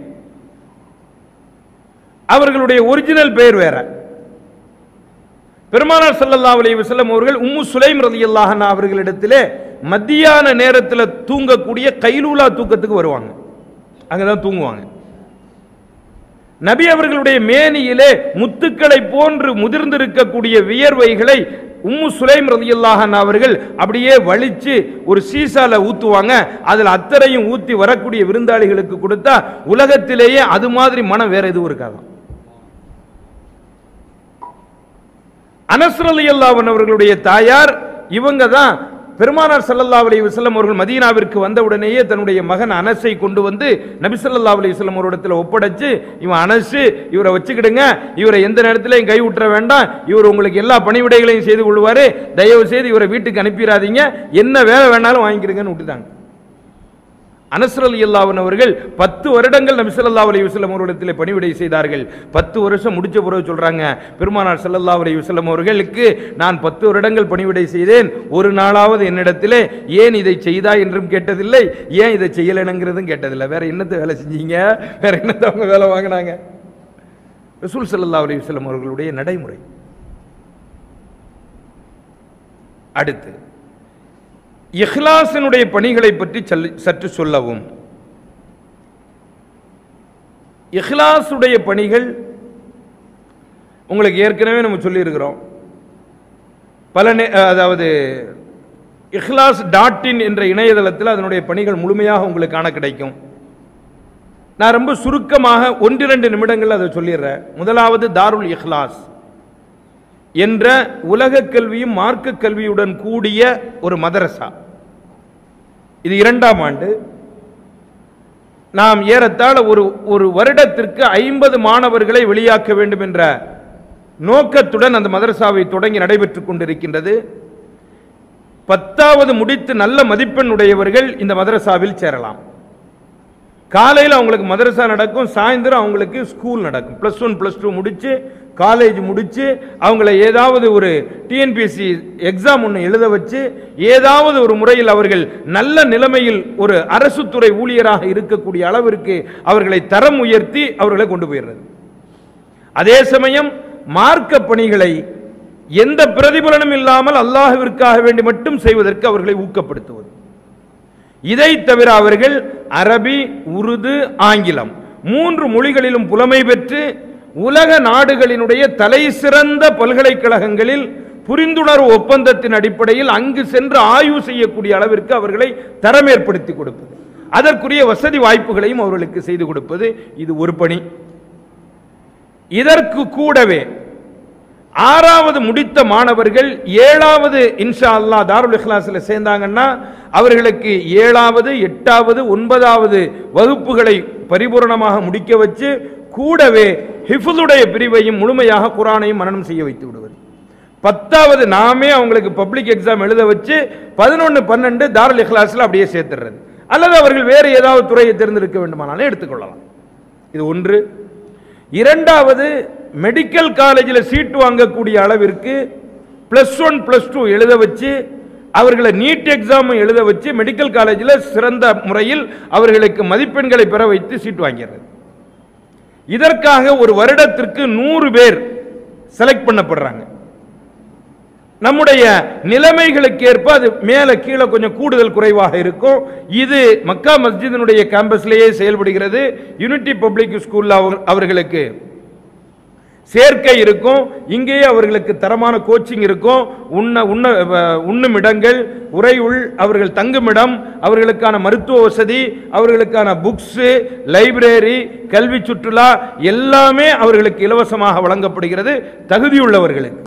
அவர்களுடைய ஒரிஜினல் பெயர் வேற பெருமானார் ஸல்லல்லாஹு அலைஹி வஸல்லம் அவர்கள் உம்மு சுலைம் ரலியல்லாஹு அன்ஹா அவர்களிடத்திலே மத்தியான நேரத்தில் தூங்கக்கூடிய கைலூலா தூக்கத்துக்கு வருவாங்க அங்கதான் தூங்குவாங்க நபி அவர்களுடைய மேனியிலே முத்துக்களை போன்று முதிர்ந்திருக்கக்கூடிய வியர்வைகளை உம்மு சுலைம் ரலியல்லாஹு அன்ஹா அவர்கள் அப்படியே வலிச்சு ஒரு சீசால ஊத்துவாங்க அதுல அத்தரையும் ஊத்தி வரக்கூடிய விருந்தாளிகளுக்கு கொடுத்தா உலகத்திலேயே அது மாதிரி மனம் வேற எதுவும் இருக்காதாம் அனஸ் ரலியல்லாஹு அன்ஹு அவர்களுடைய தாயார் இவங்க தான் பெருமானார் ஸல்லல்லாஹு அலைஹி வஸல்லம் அவர்கள் மதீனாவிற்கு வந்த உடனேயே தன்னுடைய மகன் அனஸை கொண்டு வந்து நபி ஸல்லல்லாஹு அலைஹி வஸல்லம் அவரிடத்தில் ஒப்படைச்சு இவன் அனஸ் இவரை வச்சுக்கிடுங்க இவரை எந்த நேரத்திலையும் கை விட்டுற வேண்டாம் இவர் உங்களுக்கு எல்லா பணிவிடைகளையும் செய்து கொள்வாரு தயவு செய்து இவரை வீட்டுக்கு அனுப்பிடாதீங்க என்ன வேலை வேணாலும் வாங்கிக்கிறீங்கன்னு விட்டுட்டாங்க அனஸ்ர் அலி அல்லாஹன் அவர்கள் பத்து வருடங்கள் நபி ஸல்லல்லாஹு அலைஹி வஸல்லம் அவர்களிடத்தில் பணிவிடை செய்தார்கள் பத்து வருஷம் முடிச்ச பிறகு சொல்றாங்க பெருமானார் ஸல்லல்லாஹு அலைஹி வஸல்லம் அவர்களுக்கு நான் பத்து வருடங்கள் பணிவிடை செய்தேன் ஒரு நாளாவது என்னிடத்திலே ஏன் இதை செய்தா என்றும் கேட்டதில்லை ஏன் இதை செய்யலைனுங்கிறதும் கேட்டதில்லை வேற என்னத்தை வேலை செஞ்சீங்க வேற என்னத்தை அவங்க வேலை வாங்கினாங்க ரசூல் ஸல்லல்லாஹு அலைஹி வஸல்லம் அவர்களுடைய நடைமுறை அடுத்து இஹ்லாஸினுடைய பணிகளை பற்றி சொல்லி- சற்று சொல்லவும் இஹ்லாஸுடைய பணிகள் உங்களுக்கு ஏற்கனவே நம்ம சொல்லியிருக்கிறோம் பல நே- அதாவது இஹ்லாஸ் டாட் இன் என்ற இணையதளத்தில் அதனுடைய பணிகள் முழுமையாக உங்களுக்கு காண கிடைக்கும் நான் ரொம்ப சுருக்கமாக ஒன்றிரண்டு நிமிடங்கள் அதை சொல்லிடுறேன் முதலாவது தாருல் இஹ்லாஸ் என்ற உலக கல்வியும் மார்க்க கல்வியுடன் கூடிய ஒரு மதரசா இது இரண்டாம் ஆண்டு நாம் ஏறத்தாழ ஒரு ஒரு வருடத்திற்கு ஐம்பது மாணவர்களை வெளியாக்க வேண்டும் என்ற நோக்கத்துடன் அந்த மதரசாவை தொடங்கி நடைபெற்றுக் கொண்டிருக்கின்றது பத்தாவது முடித்து நல்ல மதிப்பெண் உடையவர்கள் இந்த மதரசாவில் சேரலாம் காலையில் அவங்களுக்கு மதரசா நடக்கும் சாயந்தரம் அவங்களுக்கு ஸ்கூல் நடக்கும் ப்ளஸ் ஒன் ப்ளஸ் டூ முடிச்சு காலேஜ் முடிச்சு அவங்கள ஏதாவது ஒரு டிஎன்பிஎஸ்சி எக்ஸாம் ஒன்று எழுத வச்சு ஏதாவது ஒரு முறையில் அவர்கள் நல்ல நிலைமையில் ஒரு அரசு துறை ஊழியராக இருக்கக்கூடிய அளவிற்கு அவர்களை தரம் உயர்த்தி அவர்களை கொண்டு போயிடுறது அதே சமயம் மார்க்க பணிகளை எந்த பிரதிபலனும் இல்லாமல் அல்லாஹ்விற்காக வேண்டி மட்டும் செய்வதற்கு அவர்களை ஊக்கப்படுத்துவது இதை தவிர அவர்கள் அரபி உருது ஆங்கிலம் மூன்று மொழிகளிலும் புலமை பெற்று உலக நாடுகளினுடைய தலை சிறந்த பல்கலைக்கழகங்களில் புரிந்துணர்வு ஒப்பந்தத்தின் அடிப்படையில் அங்கு சென்று ஆய்வு செய்யக்கூடிய அளவிற்கு அவர்களை தரம் ஏற்படுத்தி கொடுப்பது அதற்குரிய வசதி வாய்ப்புகளையும் அவர்களுக்கு செய்து கொடுப்பது இது ஒரு பணி இதற்கு கூடவே ஆறாவது முடித்த மாணவர்கள் ஏழாவது இன்ஷா அல்லாஹ் தாருல் இஹ்லாஸில் சேர்ந்தாங்கன்னா அவர்களுக்கு ஏழாவது எட்டாவது ஒன்பதாவது வகுப்புகளை பரிபூரணமாக முடிக்க வச்சு கூடவே ஹிஃபுதுடைய பிரிவையும் முழுமையாக குரானையும் மனனம் செய்ய வைத்து விடுவது பத்தாவது நாமே அவங்களுக்கு பப்ளிக் எக்ஸாம் எழுத வச்சு பதினொன்று பன்னெண்டு தாருல் இஹ்லாஸில் அப்படியே சேர்த்துடுறது அல்லது அவர்கள் வேறு ஏதாவது துறையை தேர்ந்தெடுக்க வேண்டுமானாலும் எடுத்துக்கொள்ளலாம் இது ஒன்று இரண்டாவது மெடிக்கல் காலேஜில் சீட்டு வாங்கக்கூடிய அளவிற்கு ப்ளஸ் ஒன் ப்ளஸ் டூ எழுத வச்சு அவர்களை நீட் எக்ஸாம் எழுத வச்சு மெடிக்கல் காலேஜில் சிறந்த முறையில் அவர்களுக்கு மதிப்பெண்களை பெற வைத்து சீட் வாங்கிறது இதற்காக ஒரு வருடத்திற்கு நூறு பேர் செலக்ட் பண்ணப்படுறாங்க நம்முடைய நிலைமைகளுக்கு ஏற்ப அது மேல கீழே கொஞ்சம் கூடுதல் குறைவாக இருக்கும் இது மக்கா மஸ்ஜிதினுடைய கேம்பஸ்லேயே செயல்படுகிறது யூனிட்டி பப்ளிக் ஸ்கூல்ல அவங்க- அவர்களுக்கு சேர்க்கை இருக்கும் இங்கேயே அவர்களுக்கு தரமான கோச்சிங் இருக்கும் உண்ண உண்ண அஹ், உண்ணும் இடங்கள் உறை உள் அவர்கள் தங்குமிடம் அவர்களுக்கான மருத்துவ வசதி அவர்களுக்கான புக்ஸ் லைப்ரரி கல்வி சுற்றுலா எல்லாமே அவர்களுக்கு இலவசமாக வழங்கப்படுகிறது தகுதியுள்ளவர்களுக்கு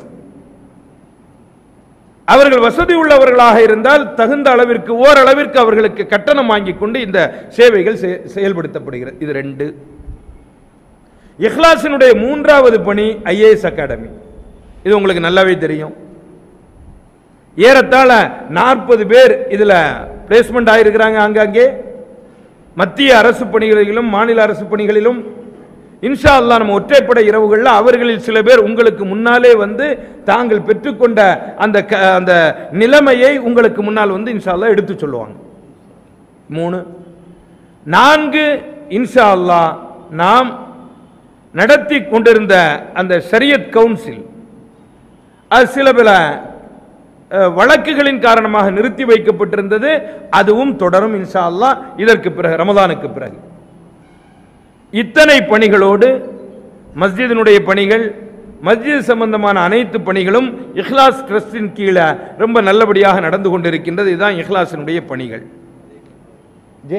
அவர்கள் வசதி உள்ளவர்களாக இருந்தால் தகுந்த அளவிற்கு ஓரளவிற்கு அவர்களுக்கு கட்டணம் வாங்கி கொண்டு இந்த சேவைகள் செய- செயல்படுத்தப்படுகிறது இது ரெண்டு இஹ்லாஸினுடைய மூன்றாவது பணி ஐஏஎஸ் அகாடமி இது உங்களுக்கு நல்லாவே தெரியும் ஏறத்தாழ நாற்பது பேர் இதுல பிளேஸ்மெண்ட் ஆயிருக்கிறாங்க ஆங்காங்கே மத்திய அரசு பணிகளிலும் மாநில அரசு பணிகளிலும் இன்ஷா அல்லாஹ் நம்ம ஒற்றைப்படை இரவுகளில் அவர்களில் சில பேர் உங்களுக்கு முன்னாலே வந்து தாங்கள் பெற்றுக்கொண்ட அந்த க- அந்த நிலைமையை உங்களுக்கு முன்னால் வந்து இன்ஷா அல்லாஹ் எடுத்து சொல்லுவாங்க மூணு நான்கு இன்ஷா அல்லாஹ் நாம் நடத்தி கொண்டிருந்த அந்த ஷரியத் கவுன்சில் அது சில பல அஹ், வழக்குகளின் காரணமாக நிறுத்தி வைக்கப்பட்டிருந்தது அதுவும் தொடரும் இன்ஷா அல்லாஹ் இதற்கு பிறகு ரமதானுக்கு பிறகு இத்தனை பணிகளோடு மஸ்ஜிதினுடைய பணிகள் மஸ்ஜித் சம்பந்தமான அனைத்து பணிகளும் இஹ்லாஸ் ட்ரஸ்டின் கீழே ரொம்ப நல்லபடியாக நடந்து கொண்டிருக்கின்றது இதுதான் இஹ்லாஸினுடைய பணிகள் ஜே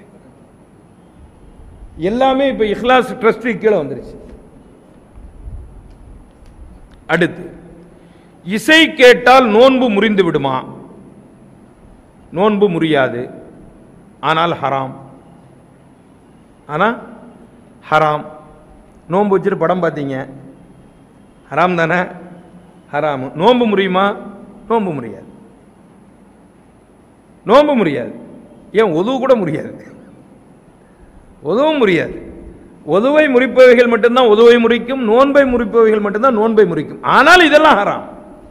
எல்லாமே இப்ப இஹ்லாஸ் ட்ரஸ்டி கீழே வந்துருச்சு அடுத்து இசை கேட்டால் நோன்பு முறிந்து விடுமா நோன்பு முறியாது ஆனால் ஹராம் ஆனா ஹராம் நோன்பு வச்சுட்டு படம் பார்த்தீங்க ஹராம் தானே ஹராம் நோன்பு முறியுமா நோன்பு முடியாது நோன்பு முடியாது ஏன் உதவு கூட முடியாது உதவும் முடியாது உதவை முறிப்பவைகள் மட்டும்தான் உதவை முறிக்கும் நோன்பை முறிப்பவைகள் மட்டும்தான் நோன்பை முறிக்கும் ஆனால் இதெல்லாம் ஹராம்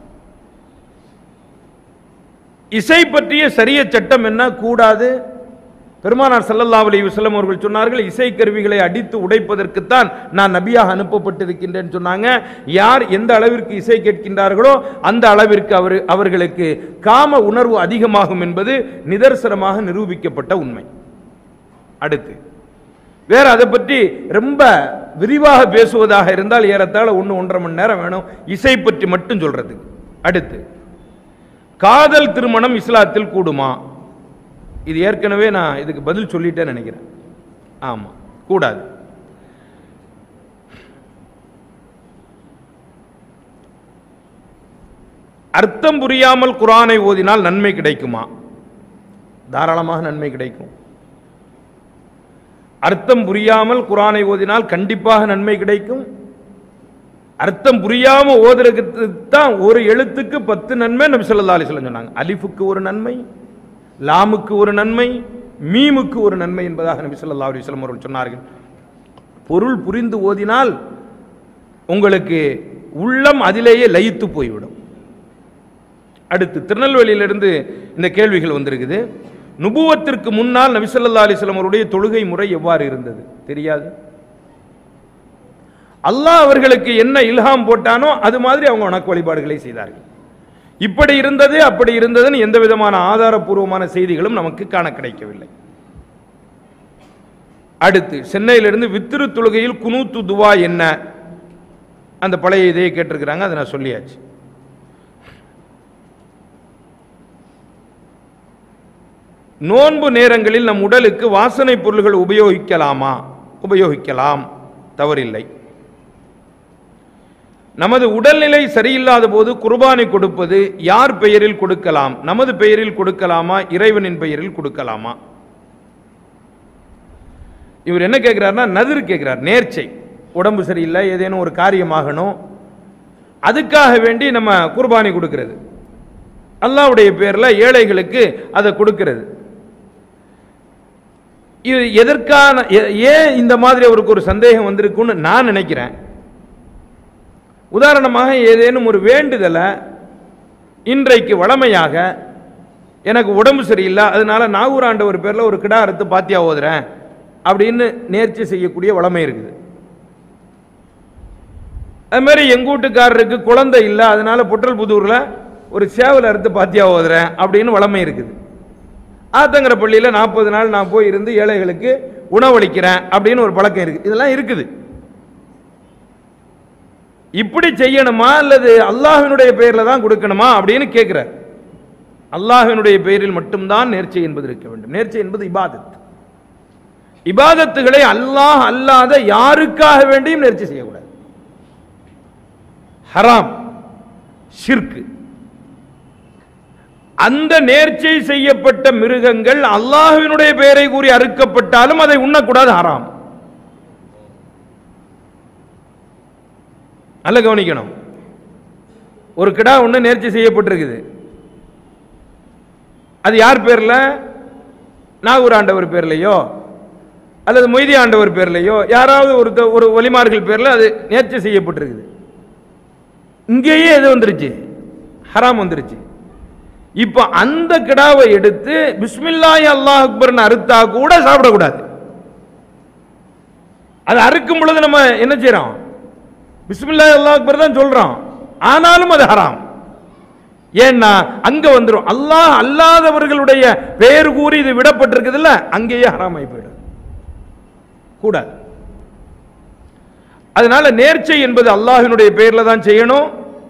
இசை பற்றிய சரிய சட்டம் என்ன கூடாது பெருமானார் ஸல்லல்லாஹு அலைஹி வஸல்லம் அவர்கள் சொன்னார்கள் இசை கருவிகளை அடித்து உடைப்பதற்குத்தான் நான் நபியாக அனுப்பப்பட்டிருக்கின்றேன்னு சொன்னாங்க யார் எந்த அளவிற்கு இசை கேட்கின்றார்களோ அந்த அளவிற்கு அவர் அவர்களுக்கு காம உணர்வு அதிகமாகும் என்பது நிதர்சனமாக நிரூபிக்கப்பட்ட உண்மை அடுத்து வேற அதை பற்றி ரொம்ப விரிவாக பேசுவதாக இருந்தால் ஏறத்தாழ ஒன்று ஒன்றரை மணி நேரம் வேணும் இசை பற்றி மட்டும் சொல்றது அடுத்து காதல் திருமணம் இஸ்லாத்தில் கூடுமா இது ஏற்கனவே நான் இதுக்கு பதில் சொல்லிட்டேன்னு நினைக்கிறேன் ஆமா கூடாது அர்த்தம் புரியாமல் குரானை ஓதினால் நன்மை கிடைக்குமா தாராளமாக நன்மை கிடைக்கும் அர்த்தம் புரியாமல் குரானை ஓதினால் கண்டிப்பாக நன்மை கிடைக்கும் அர்த்தம் புரியாம ஓதுறதுக்கு தான் ஒரு எழுத்துக்கு பத்து நன்மை நபி ஸல்லல்லாஹு அலைஹி வஸல்லம் சொன்னாங்க அலிஃபுக்கு ஒரு நன்மை லாமுக்கு ஒரு நன்மை மீமுக்கு ஒரு நன்மை என்பதாக நபி ஸல்லல்லாஹு அலைஹி வஸல்லம் அவர்கள் சொன்னார்கள் பொருள் புரிந்து ஓதினால் உங்களுக்கு உள்ளம் அதிலேயே லயித்து போய்விடும் அடுத்து திருநெல்வேலியிலிருந்து இந்த கேள்விகள் வந்திருக்குது நுபுவத்திற்கு முன்னால் நபி ஸல்லல்லாஹு அலைஹி வஸல்லம் அவருடைய தொழுகை முறை எவ்வாறு இருந்தது தெரியாது அல்லாஹ் அவர்களுக்கு என்ன இல்ஹாம் போட்டானோ அது மாதிரி அவங்க வணக்க வழிபாடுகளை செய்தார்கள் இப்படி இருந்தது அப்படி இருந்ததுன்னு எந்த விதமான ஆதாரபூர்வமான செய்திகளும் நமக்கு காண கிடைக்கவில்லை அடுத்து சென்னையிலிருந்து வித்திரு தொழுகையில் குனூத்து துவா என்ன அந்த பழைய இதையே கேட்டிருக்கிறாங்க அதை நான் சொல்லியாச்சு நோன்பு நேரங்களில் நம் உடலுக்கு வாசனை பொருள்கள் உபயோகிக்கலாமா உபயோகிக்கலாம் தவறில்லை நமது உடல்நிலை சரியில்லாத போது குர்பானை கொடுப்பது யார் பெயரில் கொடுக்கலாம் நமது பெயரில் கொடுக்கலாமா இறைவனின் பெயரில் கொடுக்கலாமா இவர் என்ன கேட்கிறார்னா நதிர் கேட்கிறார் நேர்ச்சை உடம்பு சரியில்லை ஏதேனும் ஒரு காரியமாகணும் அதுக்காக வேண்டி நம்ம குர்பானி கொடுக்கிறது அல்லாஹ்வுடைய பேர்ல ஏழைகளுக்கு அதை கொடுக்கிறது இது எதற்கான எ- ஏன் இந்த மாதிரி அவருக்கு ஒரு சந்தேகம் வந்திருக்குன்னு நான் நினைக்கிறேன் உதாரணமாக ஏதேனும் ஒரு வேண்டுதலை இன்றைக்கு வளமையாக எனக்கு உடம்பு சரியில்லை அதனால நாகூர் ஆண்டவர் பேர்ல ஒரு கிடா அறுத்து பாத்தியா ஓதுறேன் அப்படின்னு நேர்ச்சி செய்யக்கூடிய வளமை இருக்குது அது மாதிரி எங்க வீட்டுக்காரருக்கு குழந்தை இல்லை அதனால பொட்டல் புதூர்ல ஒரு சேவல் அறுத்து பாத்தியா ஓதுறேன் அப்படின்னு வளமை இருக்குது ஆத்தங்கர பள்ளியில் நாற்பது நாள் நான் போய் இருந்து ஏழைகளுக்கு உணவளிக்கிறேன் அப்படின்னு ஒரு பழக்கம் இருக்கு இதெல்லாம் இருக்குது இப்படி செய்யணுமா அல்லது அல்லாஹ்வினுடைய பெயர்ல தான் கொடுக்கணுமா அப்படின்னு கேட்கிறார் அல்லாஹ்வினுடைய பெயரில் மட்டும்தான் நேர்ச்சை என்பது இருக்க வேண்டும் நேர்ச்சை என்பது இபாதத் இபாதத்துகளை அல்லாஹ் அல்லாத யாருக்காக வேண்டியும் நேர்ச்சி செய்யக்கூடாது ஹராம் ஷிர்கு அந்த நேர்ச்சை செய்யப்பட்ட மிருகங்கள் அல்லாஹ்வினுடைய பெயரை கூறி அறுக்கப்பட்டாலும் அதை உண்ணக்கூடாது ஹராம் நல்ல கவனிக்கணும் ஒரு கிடா ஒன்று நேர்ச்சி செய்யப்பட்டிருக்குது அது யார் பேர்ல நாகூர் ஆண்டவர் பேர்லையோ அல்லது மொய்தி ஆண்டவர் பேர்லையோ யாராவது ஒரு ஒரு வலிமார்கள் பேர்ல அது நேர்ச்சி செய்யப்பட்டிருக்குது இங்கேயே எது வந்துருச்சு ஹராம் வந்துருச்சு இப்போ அந்த கிடாவை எடுத்து பிஸ்மில்லாஹி அல்லாஹ் அக்பர்னு அறுத்தா கூட சாப்பிடக்கூடாது அது அறுக்கும் பொழுது நம்ம என்ன செய்றோம் பிஸ்மில்லாஹி அல்லாஹ் அக்பர் தான் சொல்றோம் ஆனாலும் அது ஹராம் ஏன்னா அங்க வந்துரும் அல்லாஹ் அல்லாதவர்களுடைய பெயர் கூறி இது விடப்பட்டிருக்குதுல்ல அங்கேயே ஹராம் ஆகி போயிடும் கூடாது அதனால நேர்ச்சை என்பது அல்லாஹினுடைய பெயர்ல தான் செய்யணும்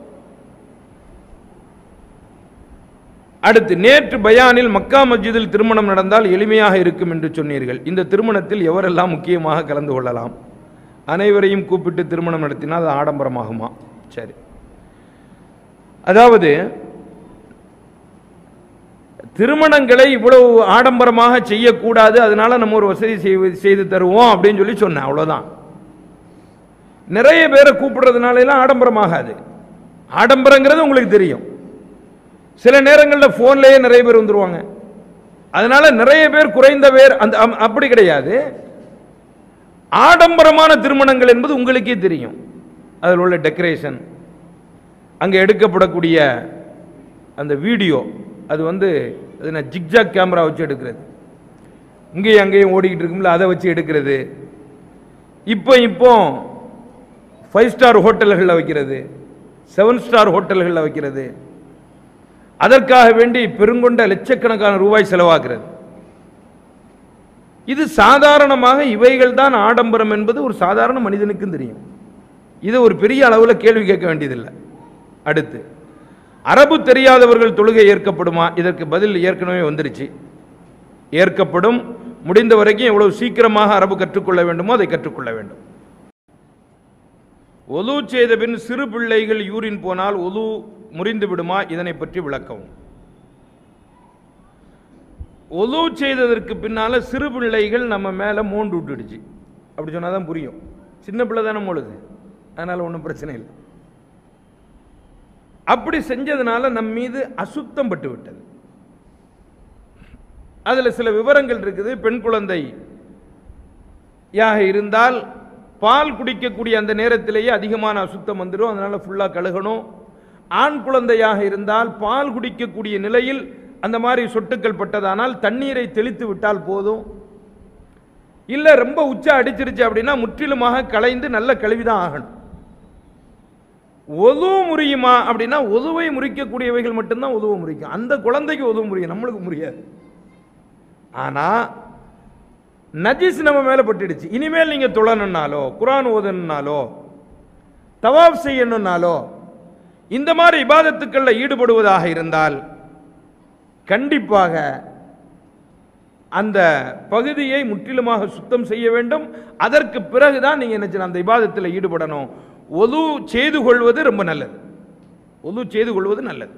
அடுத்து நேற்று பயானில் மக்கா மஸ்ஜிதில் திருமணம் நடந்தால் எளிமையாக இருக்கும் என்று சொன்னீர்கள் இந்த திருமணத்தில் எவரெல்லாம் முக்கியமாக கலந்து கொள்ளலாம் அனைவரையும் கூப்பிட்டு திருமணம் நடத்தினால் அது ஆடம்பரமாகுமா சரி அதாவது திருமணங்களை இவ்வளவு ஆடம்பரமாக செய்யக்கூடாது அதனால நம்ம ஒரு வசதி செய்வது செய்து தருவோம் அப்படின்னு சொல்லி சொன்னேன் அவ்வளவுதான் நிறைய பேரை கூப்பிடுறதுனால எல்லாம் ஆடம்பரமாகாது ஆடம்பரங்கிறது உங்களுக்கு தெரியும் சில நேரங்களில் ஃபோன்லேயே நிறைய பேர் வந்துருவாங்க அதனால நிறைய பேர் குறைந்த பேர் அந்த அம்- அப்படி கிடையாது ஆடம்பரமான திருமணங்கள் என்பது உங்களுக்கே தெரியும் அதில் உள்ள டெக்கரேஷன் அங்கே எடுக்கப்படக்கூடிய அந்த வீடியோ அது வந்து அது நான் ஜிக்ஜாக் கேமரா வச்சு எடுக்கிறது இங்கேயும் அங்கேயும் ஓடிக்கிட்டு இருக்கும்ல அதை வச்சு எடுக்கிறது இப்போ இப்போ ஃபைவ் ஸ்டார் ஹோட்டல்களில் வைக்கிறது செவன் ஸ்டார் ஹோட்டல்களில் வைக்கிறது அதற்காக வேண்டி பெருங்கொண்ட லட்சக்கணக்கான ரூபாய் செலவாகிறது இது சாதாரணமாக இவைகள் தான் ஆடம்பரம் என்பது ஒரு சாதாரண மனிதனுக்கும் தெரியும் இது ஒரு பெரிய அளவில் கேள்வி கேட்க வேண்டியதில்லை அடுத்து அரபு தெரியாதவர்கள் தொழுகை ஏற்கப்படுமா இதற்கு பதில் ஏற்கனவே வந்துருச்சு ஏற்கப்படும் முடிந்த வரைக்கும் எவ்வளவு சீக்கிரமாக அரபு கற்றுக்கொள்ள வேண்டுமோ அதை கற்றுக்கொள்ள வேண்டும் ஒலு செய்த பின் சிறு பிள்ளைகள் யூரின் போனால் ஒலு முறிந்து விடுமா இதனை பற்றி விளக்கவும் ஒலு செய்ததற்கு பின்னால சிறு பிள்ளைகள் நம்ம மேல மோண்டு விட்டுடுச்சு அப்படி சொன்னா தான் புரியும் சின்ன பிள்ளை தானே மோளுது அதனால ஒன்றும் பிரச்சனை இல்லை அப்படி செஞ்சதுனால நம் மீது அசுத்தம் பட்டு விட்டது அதுல சில விவரங்கள் இருக்குது பெண் குழந்தை யாக இருந்தால் பால் குடிக்கக்கூடிய அந்த நேரத்திலேயே அதிகமான அசுத்தம் வந்துடும் அதனால ஃபுல்லா கழுகணும் ஆண் குழந்தையாக இருந்தால் பால் குடிக்கக்கூடிய நிலையில் அந்த மாதிரி சொட்டுக்கள் பட்டதானால் தண்ணீரை தெளித்து விட்டால் போதும் இல்ல ரொம்ப உச்சா அடிச்சிருச்சு அப்படின்னா முற்றிலுமாக களைந்து நல்ல கழுவிதான் ஆகணும் ஒது முறியுமா அப்படின்னா ஒதுவை முறிக்கக்கூடியவைகள் மட்டும்தான் உதவ முறிக்கும் அந்த குழந்தைக்கு உதவ முறியும் நம்மளுக்கு முடியாது ஆனா நஜிஸ் நம்ம மேல பட்டுடுச்சு இனிமேல் நீங்க தொழணுன்னாலோ குரான் ஓதணுன்னாலோ தவாப் செய்யணும்னாலோ இந்த மாதிரி இபாதத்துக்கள்ல ஈடுபடுவதாக இருந்தால் கண்டிப்பாக அந்த பகுதியை முற்றிலுமாக சுத்தம் செய்ய வேண்டும் அதற்கு பிறகுதான் நீங்க என்ன செய்யணும், அந்த இபாதத்தில் ஈடுபடணும் ஒது செய்து கொள்வது ரொம்ப நல்லது ஒது செய்து கொள்வது நல்லது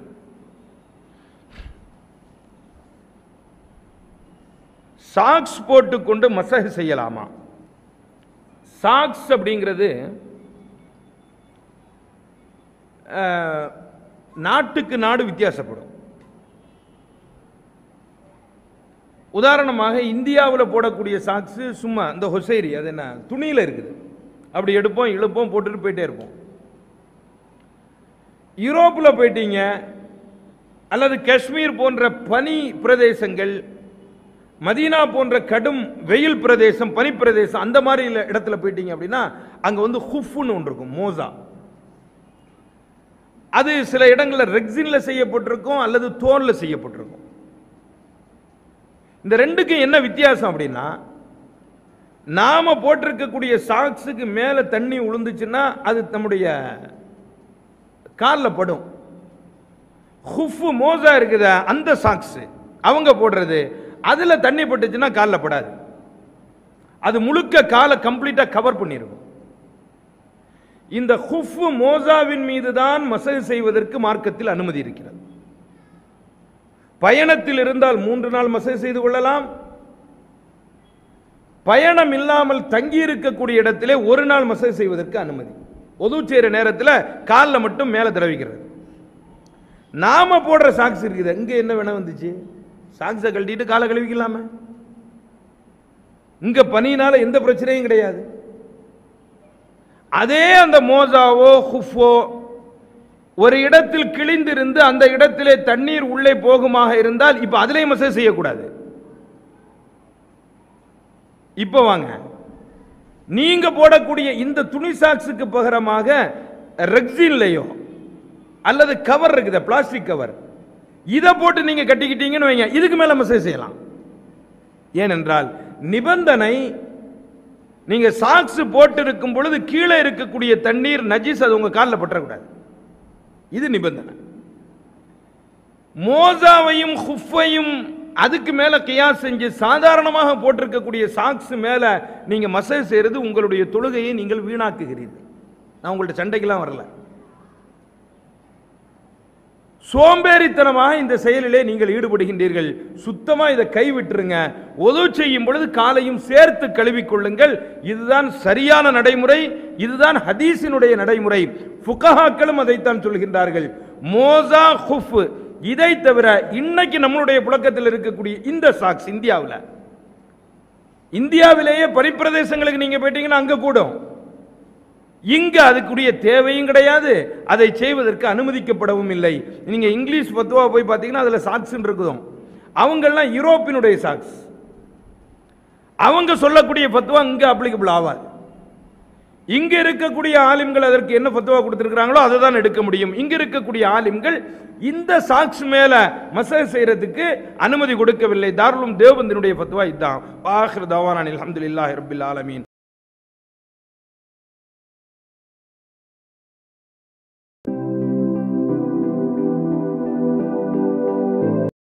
சாக்ஸ் போட்டுக்கொண்டு மசஹ் செய்யலாமா சாக்ஸ் அப்படிங்கிறது அஹ், நாட்டுக்கு நாடு வித்தியாசப்படும் உதாரணமாக இந்தியாவில் போடக்கூடிய சாக்ஸு சும்மா இந்த ஹொசைரி அது என்ன துணியில் இருக்குது அப்படி எடுப்போம் இழுப்போம் போட்டுட்டு போயிட்டே இருப்போம் யூரோப்பில் போயிட்டீங்க அல்லது காஷ்மீர் போன்ற பனி பிரதேசங்கள் மதீனா போன்ற கடும் வெயில் பிரதேசம் பனி பிரதேசம் அந்த மாதிரி இல்ல- இடத்துல போயிட்டீங்க அப்படின்னா அங்க வந்து ஹுஃப்னு ஒன்று இருக்கும் மோசா அது சில இடங்களில் ரெக்ஸின்ல செய்யப்பட்டிருக்கும் அல்லது தோல்ல செய்யப்பட்டிருக்கும் இந்த ரெண்டுக்கும் என்ன வித்தியாசம் அப்படின்னா நாம போட்டிருக்கக்கூடிய சாக்ஸுக்கு மேல தண்ணி உளுந்துச்சுன்னா அது நம்முடைய காலில் படும் ஹுஃபு மோசா இருக்குதா அந்த சாக்ஸ் அவங்க போடுறது அதுல தண்ணி பட்டுச்சுன்னா காலில் படாது அது முழுக்க காலை கம்ப்ளீட்டா கவர் பண்ணிருக்கும் இந்த ஹுஃபு மோசாவின் மீது தான் மசகு செய்வதற்கு மார்க்கத்தில் அனுமதி இருக்கிறது பயணத்தில் இருந்தால் மூன்று நாள் மசகு செய்து கொள்ளலாம் பயணம் இல்லாமல் தங்கி இருக்கக்கூடிய இடத்திலே ஒரு நாள் மசகு செய்வதற்கு அனுமதி ஒது செய்கிற நேரத்தில் காலில் மட்டும் மேலே தடவிக்கிறது நாம போடுற சாக்ஸ் இருக்குது இங்க என்ன வேணா வந்துச்சு சாக்ஸை கழட்டிட்டு காலை கழுவிக்கலாமே இங்க பனியினால எந்த பிரச்சனையும் கிடையாது அதே அந்த மோசாவோ ஹுஃபோ ஒரு இடத்தில் கிழிந்திருந்து அந்த இடத்திலே தண்ணீர் உள்ளே போகுமாக இருந்தால் இப்ப அதிலே மசேஜ் செய்யக்கூடாது இப்ப வாங்க நீங்க போடக்கூடிய இந்த துணி சாக்ஸுக்கு பகரமாக ரெக்ஸின்லையோ அல்லது கவர் இருக்குது பிளாஸ்டிக் கவர் இதை போட்டு நீங்க கட்டிக்கிட்டீங்கன்னு வைங்க இதுக்கு மேல மசேஜ் செய்யலாம் ஏனென்றால் நிபந்தனை நீங்க சாக்ஸ் போட்டு இருக்கும் பொழுது கீழே இருக்கக்கூடிய தண்ணீர் நஜீஸ் அது உங்க காலில் பற்றக்கூடாது இது நிபந்தனை மோசாவையும் ஹுஃபையும் அதுக்கு மேல கியாஸ் செஞ்சு சாதாரணமாக போட்டிருக்கக்கூடிய சாக்ஸ் மேல நீங்க மசேஜ் செய்யறது உங்களுடைய தொழுகையை நீங்கள் வீணாக்குகிறீர்கள் நான் உங்கள்ட்ட சண்டைக்கெல்லாம் வரல சோம்பேறித்தனமாக இந்த செயலிலே நீங்கள் ஈடுபடுகின்றீர்கள் சுத்தமா இதை கைவிட்டுருங்க உதவு செய்யும் பொழுது காலையும் சேர்த்து கழுவிக் கொள்ளுங்கள் இதுதான் சரியான நடைமுறை இதுதான் ஹதீஸினுடைய நடைமுறை ஃபுகஹாக்களும் அதைத்தான் சொல்கின்றார்கள் மோசா ஹுஃப் இதை தவிர இன்னைக்கு நம்மளுடைய புழக்கத்தில் இருக்கக்கூடிய இந்த சாக்ஸ் இந்தியாவில் இந்தியாவிலேயே பரிப்பிரதேசங்களுக்கு நீங்க போயிட்டீங்கன்னா அங்க கூடும் இங்க அதுக்குரிய தேவையும் கிடையாது அதை செய்வதற்கு அனுமதிக்கப்படவும் இல்லை நீங்க இங்கிலீஷ் பத்துவா போய் பார்த்தீங்கன்னா அதுல சாக்ஸ் இருக்குதும் அவங்கெல்லாம் யூரோப்பினுடைய சாக்ஸ் அவங்க சொல்லக்கூடிய பத்துவா இங்க அப்ளிகபிள் ஆகாது இங்க இருக்கக்கூடிய ஆலிம்கள் அதற்கு என்ன பத்துவா கொடுத்திருக்கிறாங்களோ அதை தான் எடுக்க முடியும் இங்க இருக்கக்கூடிய ஆலிம்கள் இந்த சாக்ஸ் மேல மசேஜ் செய்யறதுக்கு அனுமதி கொடுக்கவில்லை தாருலும் தேவந்தினுடைய பத்துவா இதுதான் ஆஹிர் தவானில் அல்ஹம்துலில்லாஹி ரப்பில் ஆலமீன்